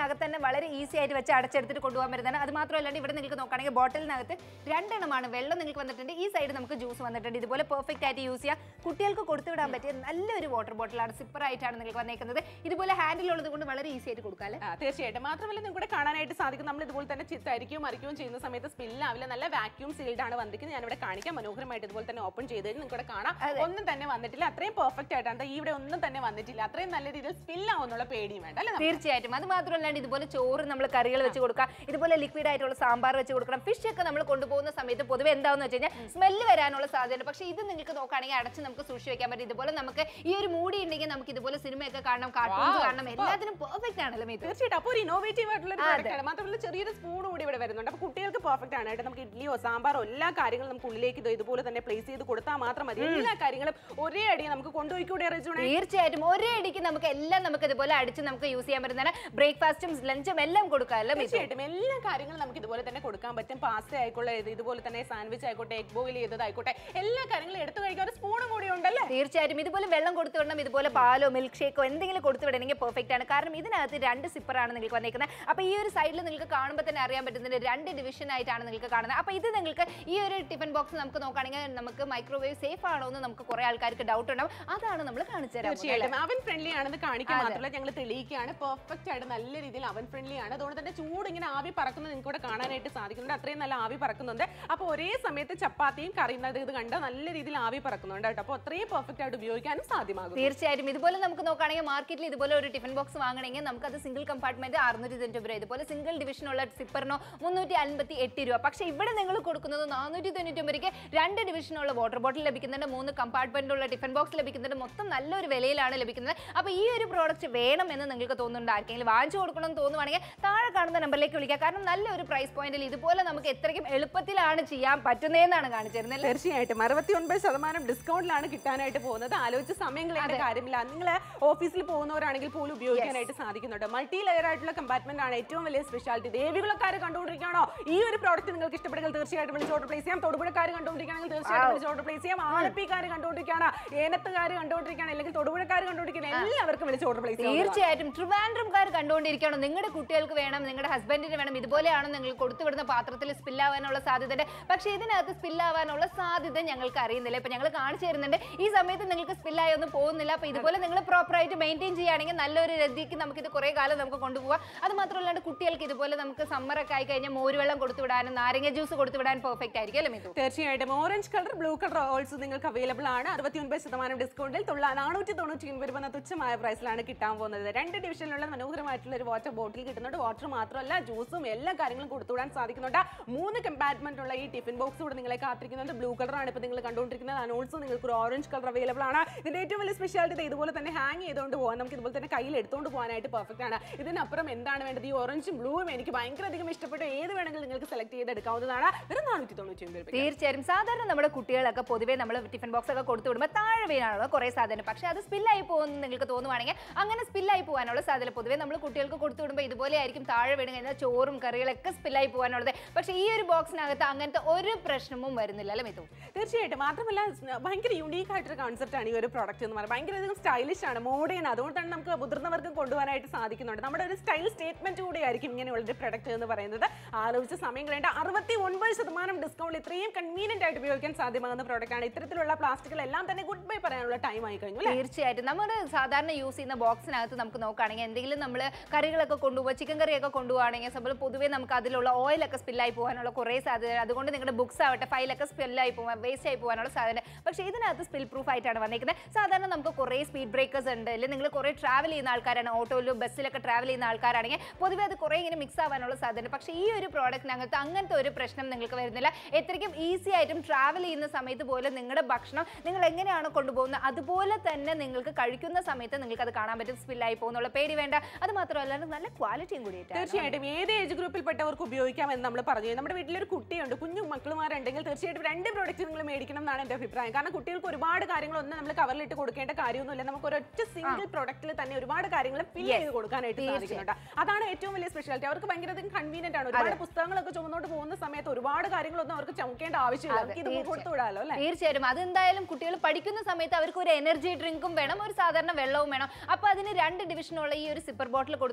ബോക്സിനകത്ത് തന്നെ വളരെ ഈസി ആയിട്ട് വെച്ച് അടച്ചെടുത്തിട്ട് കൊണ്ടുപോകാൻ പറ്റുന്നതാണ് അത് മാത്രമല്ലാണ്ട് ഇവിടെ നിങ്ങൾക്ക് നോക്കുകയാണെങ്കിൽ ബോട്ടിലിനകത്ത് രണ്ടെണ്ണമാണ് വെള്ളം നിങ്ങൾക്ക് വന്നിട്ടുണ്ട് ഈ സൈഡ് നമുക്ക് ജ്യൂസ് വന്നിട്ടുണ്ട് ഇതുപോലെ പെർഫെക്റ്റ് ആയിട്ട് യൂസ് ചെയ്യാം കുട്ടികൾക്ക് കൊടുത്തുവിടാൻ പറ്റിയ നല്ലൊരു വാട്ടർ ബോട്ടിലാണ് സിപ്പർ ആയിട്ടാണ് നിങ്ങൾക്ക് വന്നേക്കുന്നത് ഇതുപോലെ ഹാൻഡിൽ ഉള്ളത് കൊണ്ട് വളരെ ഈസി ആയിട്ട് കൊടുക്കാം അല്ലേ ആ, തീർച്ചയായിട്ടും മാത്രമല്ല നിങ്ങൾക്ക് ഇവിടെ കാണാനായിട്ട് സാധിക്കും നമ്മൾ ഇതുപോലെ തന്നെ ചി- തരിക്കുകയും മറിക്കുകയും ചെയ്യുന്ന സമയത്ത് സ്പില്ലാവില്ല നല്ല വാക്യൂം സീൽഡ് ആണ് വന്നിരിക്കുന്നത് ഞാനിവിടെ കാണിക്കാം മനോഹരമായിട്ട് ഇതുപോലെ തന്നെ ഓപ്പൺ ചെയ്ത് കഴിഞ്ഞ് നിങ്ങൾക്ക് ഇവിടെ കാണാം ഒന്നും തന്നെ വന്നിട്ടില്ല അത്രയും പെർഫെക്റ്റ് ആയിട്ടാണ് ദാ ഇവിടെ ഒന്നും തന്നെ വന്നിട്ടില്ല അത്രയും നല്ല രീതിയിൽ സ്പില്ലാവുന്നുള്ള പേടിയും വേണ്ട അല്ലേ നമുക്ക്? തീർച്ചയായിട്ടും അത് മാത്രമല്ലാണ്ട് ഇതുപോലെ ചോറ് നമ്മൾ കറികൾ വെച്ച് കൊടുക്കാം ഇതുപോലെ ലിക്വിഡ് ആയിട്ടുള്ള സാമ്പാർ വെച്ച് കൊടുക്കണം ഫിഷ് ഒക്കെ നമ്മൾ കൊണ്ടുപോകുന്ന സമയത്ത് പൊതുവെ എന്താണെന്ന് വെച്ച് കഴിഞ്ഞാൽ സ്മെല്ല് വരാനുള്ള സാധ്യത പക്ഷേ ഇത് നിങ്ങൾക്ക് നോക്കുകയാണെങ്കിൽ അടച്ച് നമുക്ക് സൂക്ഷിച്ച് വെക്കാൻ പറ്റും ഇതുപോലെ നമുക്ക് ഈ ഒരു മൂടി ഉണ്ടെങ്കിൽ നമുക്ക് ഇതുപോലെ സിനിമയൊക്കെ കാണണം കാർട്ടൂൺസ് Wow, കാണണം എല്ലാത്തിനും പെർഫെക്റ്റ് ആണല്ലോ ഇത് തീർച്ചയായിട്ടും അപ്പോൾ ഒരു ഇന്നോവേറ്റീവ് ആയിട്ടുള്ള ഒരു അതെ. product ആണ് മാത്രമല്ല ചെറിയൊരു സ്പൂൺ കൂടി ഇവിടെ വരുന്നുണ്ട് അപ്പോൾ കുട്ടികൾക്ക് പെർഫെക്റ്റ് ആണ് കേട്ടോ നമുക്ക് ഇഡ്ഡലിയോ സാമ്പാറോ എല്ലാ കാര്യങ്ങളും നമുക്ക് ഉള്ളിലേക്ക് ഇത് ഇതുപോലെ തന്നെ പ്ലേസ് ചെയ്ത് കൊടുത്താൽ മാത്രം മതി എല്ലാ കാര്യങ്ങളും ഒരേ അടി നമുക്ക് കൊണ്ടുപോയിക്കൂടെ റെജുണേ തീർച്ചയായിട്ടും ഒരേ അടിക്ക് നമുക്ക് എല്ലാം നമുക്ക് ഇതുപോലെ അടിച്ച് നമുക്ക് യൂസ് ചെയ്യാൻ പറ്റുന്നതാണ് ബ്രേക്ക്ഫാസ്റ്റും ലഞ്ചും എല്ലാം കൊടുക്കാമല്ലോ ഇത് തീർച്ചയായിട്ടും എല്ലാ കാര്യങ്ങളും നമുക്ക് ഇതുപോലെ തന്നെ കൊടുക്കാൻ പറ്റും പാസ്ത ആയിക്കോട്ടെ ഇത് ഇതുപോലെ തന്നെ സാൻഡ്വിച്ച് ആയിക്കോട്ടെ എഗ് ബോയിൽ ചെയ്തതായിക്കോട്ടെ എല്ലാ കാര്യങ്ങളും എടുത്തു കഴിക്കാൻ ഒരു സ്പൂണും കൂടി ഉണ്ടല്ലേ തീർച്ചയായിട്ടും ഇതുപോലെ വെള്ളം കൊടുത്തു വിടണം ഇതുപോലെ പാലോ മിൽക്ക് ഷേക്കോ എന്തെങ്കിലും കൊടുത്തു വിടണമെങ്കിൽ പെർഫെക്റ്റ് ആണ് കാരണം ഇതിനകത്ത് രണ്ട് സിപ്പറാണ് നിങ്ങൾക്ക് വന്നേക്കുന്നത് അപ്പോൾ ഈ ഒരു സൈഡിൽ നിങ്ങൾക്ക് കാണുമ്പോൾ തന്നെ അറിയാൻ പറ്റുന്നത് രണ്ട് ഡിവിഷൻ ആയിട്ടാണ് നിങ്ങൾക്ക് കാണുന്നത് അപ്പോൾ ഇത് നിങ്ങൾക്ക് ഈ ഒരു ടിഫിൻ ബോക്സ് നമുക്ക് നോക്കുകയാണെങ്കിൽ നമുക്ക് മൈക്രോവേവ് സേഫ് ആണോ എന്ന് നമുക്ക് കുറേ ആൾക്കാർക്ക് ഡൗട്ട് ഉണ്ടാവും അതാണ് നമ്മൾ കാണിച്ചു തരാം തീർച്ചയായിട്ടും അവൻ ഫ്രണ്ട്ലി ആണെന്ന് കാണിക്കാൻ മാത്രമല്ല ഞങ്ങൾ തെളിയിക്കുകയാണ് പെർഫെക്റ്റ് ആയിട്ട് നല്ല രീതിയിൽ അവൻ ഫ്രണ്ട്ലി ആണ് അതുകൊണ്ട് തന്നെ ചൂട് ഇങ്ങനെ ആവി പറക്കുന്നത് നിങ്ങൾക്ക് ഇവിടെ കാണാനായിട്ട് സാധിക്കുന്നുണ്ട് അത്രയും നല്ല ആവി പറക്കുന്നുണ്ട് അപ്പോൾ ഒരേ സമയത്ത് ചപ്പാത്തിയും കറിയും അത് ഇത് കണ്ട നല്ല രീതിയിൽ ആവി പറക്കുന്നുണ്ട് കേട്ടോ അപ്പോൾ അത്രയും പെർഫെക്റ്റ് ആയിട്ട് ഉപയോഗിക്കാനും സാധ്യമാകും തീർച്ചയായിട്ടും ഇതുപോലെ നമുക്ക് നോക്കുകയാണെങ്കിൽ മാർക്കറ്റിൽ ഇതുപോലെ ഒരു ടിഫിൻ ബോക്സ് വാങ്ങണമെങ്കിൽ നമുക്ക് അത് സിംഗിൾ കമ്പാർട്ട്മെന്റ് അറുന്നൂറ്റി തൊണ്ണൂറ്റി രൂപ ഇതുപോലെ സിംഗിൾ ഡിവിഷനുള്ള സിപ്പറിനോ മുന്നൂറ്റി അൻപത്തി എട്ട് രൂപ പക്ഷേ ഇവിടെ നിങ്ങൾ കൊടുക്കുന്നത് നാനൂറ്റി തൊണ്ണൂറ്റി ഒമ്പതിക്ക് രണ്ട് ഡിവിഷനുള്ള വാട്ടർ ബോട്ടിൽ ലഭിക്കുന്നുണ്ട് മൂന്ന് കമ്പാർട്ട്മെന്റുള്ള ടിഫിൻ ബോക്സ് ലഭിക്കുന്നുണ്ട് മൊത്തം നല്ലൊരു വിലയിലാണ് ലഭിക്കുന്നത് അപ്പോൾ ഈ ഒരു പ്രോഡക്റ്റ് വേണമെന്ന് നിങ്ങൾക്ക് തോന്നുന്നുണ്ട് ആർക്കെങ്കിലും വാങ്ങിച്ചു കൊടുക്കണമെന്ന് തോന്നുവാണെങ്കിൽ താഴെ കാണുന്ന നമ്പറിലേക്ക് വിളിക്കുക കാരണം നല്ലൊരു പ്രൈസ് പോയിന്റിൽ ഇതുപോലെ നമുക്ക് എത്രയ്ക്കും എളുപ്പത്തിലാണ് ചെയ്യാൻ പറ്റുന്നതെന്നാണ് കാണിച്ചു തരുന്നത് അല്ലേ? തീർച്ചയായിട്ടും അറുപത്തി ഒൻപത് ശതമാനം ഡിസ്കൗണ്ടിലാണ് കിട്ടാനായിട്ട് പോകുന്നത് ആലോചിച്ച് സമയം കളയേണ്ട കാര്യമില്ല നിങ്ങൾ ഓഫീസിൽ പോകുന്നവരാണെങ്കിൽ പോലും ഉപയോഗിക്കാനായിട്ട് സാധിക്കുന്നുണ്ട് മൾട്ടി ലെയർ ആയിട്ടുള്ള കമ്പാർട്ട്മെന്റ് ആണ് ഏറ്റവും വലിയ സ്പെഷ്യാലിറ്റി ദേവികുളക്കാർ കണ്ടുകൊണ്ടിരിക്കുകയാണോ ഈ ഒരു പ്രോഡക്റ്റ് നിങ്ങൾക്ക് ഇഷ്ടപ്പെടുമെങ്കിൽ തീർച്ചയായിട്ടും വിളിച്ച് ഓർഡർ പ്ലേസ് ചെയ്യാം തൊടുപുഴക്കാർ കണ്ടുകൊണ്ടിരിക്കുകയാണെങ്കിൽ തീർച്ചയായിട്ടും വിളിച്ച് ഓർഡർ പ്ലേസ് ചെയ്യാം ആലപ്പിക്കാർ കണ്ടുകൊണ്ടിരിക്കുകയാണ് ഏനത്തുകാർ കണ്ടുകൊണ്ടിരിക്കുകയാണ് അല്ലെങ്കിൽ തൊടുപുഴക്കാർ കണ്ടുകൊണ്ടിരിക്കുകയാണ് എല്ലാവർക്കും വിളിച്ച് ഓർഡർ പ്ലേസ് ചെയ്യാം തീർച്ചയായിട്ടും ട്രിവാൻഡ്രംകാർ കണ്ടുകൊണ്ടിരിക്കണം നിങ്ങളുടെ കുട്ടികൾക്ക് വേണം നിങ്ങളുടെ ഹസ്ബൻഡിന് വേണം ഇതുപോലെയാണ് നിങ്ങൾ കൊടുത്തുവിടുന്ന പാത്രത്തിൽ സ്പില്ലാവാനുള്ള സാധ്യതയുണ്ട് പക്ഷേ ഇതിനകത്ത് സ്പില്ലാവാനുള്ള സാധ്യത ഞങ്ങൾക്ക് അറിയുന്നില്ല ഇപ്പൊ ഞങ്ങൾ കാണിച്ചു തരുന്നുണ്ട് ഈ സമയത്ത് നിങ്ങൾക്ക് സ്പില്ലായി ഒന്നും പോകുന്നില്ല അപ്പൊ ഇതുപോലെ നിങ്ങൾ പ്രോപ്പറായിട്ട് മെയിൻറ്റെയിൻ ചെയ്യുകയാണെങ്കിൽ നല്ലൊരു രതിക്ക് നമുക്ക് ഇത് കുറേ കാലം നമുക്ക് കൊണ്ടുപോകാം അത് മാത്രമല്ലാണ്ട് കുട്ടികൾക്ക് ഇതുപോലെ നമുക്ക് സമ്മറൊക്കെ ആയി കഴിഞ്ഞാൽ മോരുവെള്ളം കൊടുത്തുവിടാനും നാരങ്ങ ജ്യൂസ് കൊടുത്തുവിടാൻ പെർഫെക്റ്റ് ആയിരിക്കും അല്ലേ മിതു തീർച്ചയായിട്ടും orange colour blue colour also നിങ്ങൾക്ക് അവൈലബിൾ ആണ് അറുപത്തി ഒൻപത് ശതമാനം ഡിസ്കൗണ്ടിൽ തൊള്ള നാനൂറ്റി തൊണ്ണൂറ്റി ഒൻപത് എന്ന തുച്ഛമായ പ്രൈസിലാണ് കിട്ടാൻ പോകുന്നത് രണ്ട് ഡിവിഷനിലുള്ള മനോഹരമായിട്ടുള്ള ഒരു വാട്ടർ ബോട്ടിൽ കിട്ടുന്നുണ്ട് വാട്ടർ മാത്രമല്ല ജ്യൂസും എല്ലാ കാര്യങ്ങളും കൊടുത്തുവിടാൻ സാധിക്കുന്നുണ്ട് മൂന്ന് കമ്പാർട്ട്മെന്റ് ഉള്ള ഈ ടിഫിൻ ബോക്സ് കൂടെ നിങ്ങളെ കാത്തിരിക്കുന്നുണ്ട് ബ്ലൂ കളറാണ് ഇപ്പോൾ നിങ്ങൾ കണ്ടുകൊണ്ടിരിക്കുന്നത് ആൻഡ് ഓൾസോ നിങ്ങൾക്ക് ഒരു ഓറഞ്ച് കളർ അവൈലബിൾ ആണ് ഇതിന്റെ ഏറ്റവും വലിയ സ്പെഷ്യാലിറ്റി ഇതുപോലെ തന്നെ ഹാങ് ചെയ്തുകൊണ്ട് പോകാൻ നമുക്ക് ഇതുപോലെ തന്നെ കയ്യിൽ എടുത്തുകൊണ്ട് പോകാനായിട്ട് പെർഫെക്റ്റ് ആണ് ഇതിനപ്പുറം എന്താണ് വേണ്ടത് ഈ ഓറഞ്ചും ബ്ലൂവും എനിക്ക് ഭയങ്കര അധികം ഇഷ്ടപ്പെട്ടു ഏത് വേണമെങ്കിലും നിങ്ങൾക്ക് സെലക്ട് ചെയ്ത് എടുക്കാവുന്നതാണ് വെറും നാനൂറ്റി തൊണ്ണൂറ്റി ഒൻപത് രൂപ തീർച്ചയായും സാധാരണ നമ്മുടെ കുട്ടികളൊക്കെ പൊതുവേ നമ്മൾ ടിഫിൻ ബോക്സ് ഒക്കെ കൊടുത്തു വിടുമ്പോൾ താഴെ വീണാണല്ലോ കുറേ സാധനം പക്ഷേ അത് സ്പില്ലായി പോകുമെന്ന് നിങ്ങൾക്ക് തോന്നുവാണെങ്കിൽ അങ്ങനെ സ്പില്ലായി പോകാനുള്ള സാധ്യത പൊതുവേ നമ്മൾ കുട്ടികൾക്ക് കൊടുത്തു വിടുമ്പോൾ ഇതുപോലെ ആയിരിക്കും താഴെ വീണ് കഴിഞ്ഞാൽ ചോറും കറികളൊക്കെ സ്പില്ലായി പോകാനുള്ളത് പക്ഷേ ഈ ഒരു ബോക്സിനകത്ത് അങ്ങനത്തെ ഒരു പ്രശ്നവും വരുന്നില്ല അല്ലേ മിതു തീർച്ചയായിട്ടും മാത്രമല്ല സ് ഭയങ്കര യൂണീക്ക് ആയിട്ടൊരു കോൺസെപ്റ്റ് ആണ് ഈ ഒരു പ്രോഡക്റ്റ് എന്ന് പറയുന്നത് ഭയങ്കര അധികം സ്റ്റൈലിഷ് ആണ് മോഡേൺ അതുകൊണ്ട് തന്നെ നമുക്ക് മുതിർന്നവർക്ക് കൊണ്ടുപോകാനായിട്ട് സാധിക്കുന്നുണ്ട് നമ്മുടെ ഒരു സ്റ്റൈൽ സ്റ്റേറ്റ്മെന്റ് കൂടിയായിരിക്കും ഇങ്ങനെയുള്ള ഒരു പ്രൊഡക്റ്റ് എന്ന് പറയുന്നത് ആലോചിച്ച് സമയം കളയേണ്ട അറുപത്തി ഒൻപത് ശതമാനം ഡിസ്കൗണ്ട് ഇത്രയും കൺവീനിയന്റ് ആയിട്ട് ഉപയോഗിക്കാൻ സാധ്യമാകുന്ന പ്രോഡക്റ്റ് ആണ് ഇത്തരത്തിലുള്ള പ്ലാസ്റ്റിക്കുകളെല്ലാം തന്നെ ഗുഡ് ബൈ പറയാനുള്ള ടൈം ആയി കഴിഞ്ഞു അല്ലേ തീർച്ചയായിട്ടും നമ്മൾ സാധാരണ യൂസ് ചെയ്യുന്ന ബോക്സിനകത്ത് നമുക്ക് നോക്കുകയാണെങ്കിൽ എന്തെങ്കിലും നമ്മൾ കറികളൊക്കെ കൊണ്ടുപോകുക ചിക്കൻ കറിയൊക്കെ കൊണ്ടുപോകുകയാണെങ്കിൽ നമ്മൾ പൊതുവേ നമുക്ക് അതിലുള്ള ഓയിലൊക്കെ സ്പില്ലായി പോകാനുള്ള കുറേ സാധ്യത അതുകൊണ്ട് നിങ്ങളുടെ ബുക്സ് ആവട്ടെ ഫയലൊക്കെ സ്പില്ലായി പോകാൻ വേസ്റ്റ് ആയി പോകാനുള്ള സാധ്യത പക്ഷേ ഇതിനകത്ത് സ്പിൽ പ്രൂഫ് ആയിട്ടാണ് വന്നിരിക്കുന്നത് സാധാരണ നമുക്ക് കുറേ സ്പീഡ് ബ്രേക്കേഴ്സ് ഉണ്ട് അല്ലെങ്കിൽ നിങ്ങൾ കുറേ ട്രാവൽ ചെയ്യുന്ന ആൾക്കാരാണ് ഓട്ടോയിലും ബസ്സിലൊക്കെ ട്രാവൽ ചെയ്യുന്ന ആൾക്കാരാണെങ്കിൽ പൊതുവേ അത് കുറേ ഇങ്ങനെ മിക്സ് ആവാനുള്ള സാധ്യത പക്ഷേ ഈ ഒരു പ്രോഡക്റ്റിനകത്ത് അങ്ങനത്തെ ഒരു പ്രശ്നം നിങ്ങൾക്ക് വരുന്നില്ല എത്രയ്ക്കും ഈസി ആയിട്ടും ട്രാവൽ ചെയ്യുന്ന സമയത്ത് പോലും നിങ്ങളുടെ ഭക്ഷണം നിങ്ങൾ എങ്ങനെയാണ് കൊണ്ടുപോകുന്നത് അതുപോലെ തന്നെ നിങ്ങൾക്ക് കഴിക്കുന്ന സമയത്ത് നിങ്ങൾക്ക് അത് കാണാൻ പറ്റും സ്പില്ലായി പോകുന്നുള്ള പേടി വേണ്ട അത് മാത്രമല്ല നല്ല ക്വാളിറ്റിയും കൂടിയിട്ടാണ് തീർച്ചയായിട്ടും ഏത് ഏജ് ഗ്രൂപ്പിൽപ്പെട്ടവർക്ക് ഉപയോഗിക്കാം എന്ന് നമ്മൾ പറഞ്ഞു നമ്മുടെ വീട്ടിലൊരു കുട്ടിയുണ്ട് കുഞ്ഞു മക്കളുമാരുണ്ടെങ്കിൽ തീർച്ചയായിട്ടും രണ്ട് പ്രോഡക്റ്റ് നിങ്ങൾ മേടിക്കണം എന്നാണ് എൻ്റെ അഭിപ്രായം കാരണം കുട്ടികൾക്ക് ഒരുപാട് കാര്യങ്ങളൊന്നും നമ്മൾ കവറിലിട്ട് കൊടുക്കേണ്ട കാര്യമൊന്നുമില്ല നമുക്ക് ഒരൊറ്റ സിംഗിൾ പ്രൊഡക്റ്റിൽ തന്നെ ഒരുപാട് കാര്യങ്ങൾ ഫിൽ ചെയ്ത് കൊടുക്കാനായിട്ട് സാധിക്കുന്നുണ്ട് അതാണ് ഏറ്റവും വലിയ സ്പെഷ്യാലിറ്റി അവർക്ക് ഭയങ്കര കൺവീനിയന്റ് ആണ് ഒരുപാട് പുസ്തകങ്ങളൊക്കെ ചുമന്നോട്ട് പോകുന്ന സമയത്ത് ഒരുപാട് കാര്യങ്ങളൊന്നും അവർക്ക് ചുമക്കേണ്ട ആവശ്യമില്ല നമുക്ക് ഇത് കൊടുത്തു വിടാമല്ലോ അല്ലേ തീർച്ചയായും അതെന്തായാലും കുട്ടികൾ പഠിക്കുന്ന സമയത്ത് അവർക്ക് ഒരു എനർജി ഡ്രിങ്കും വേണം ഒരു സാധാരണ വെള്ളവും വേണം അപ്പൊ അതിന് രണ്ട് ഡിവിഷനുള്ള ഈ ഒരു സിപ്പർ ബോട്ടിൽ കൊടുത്തു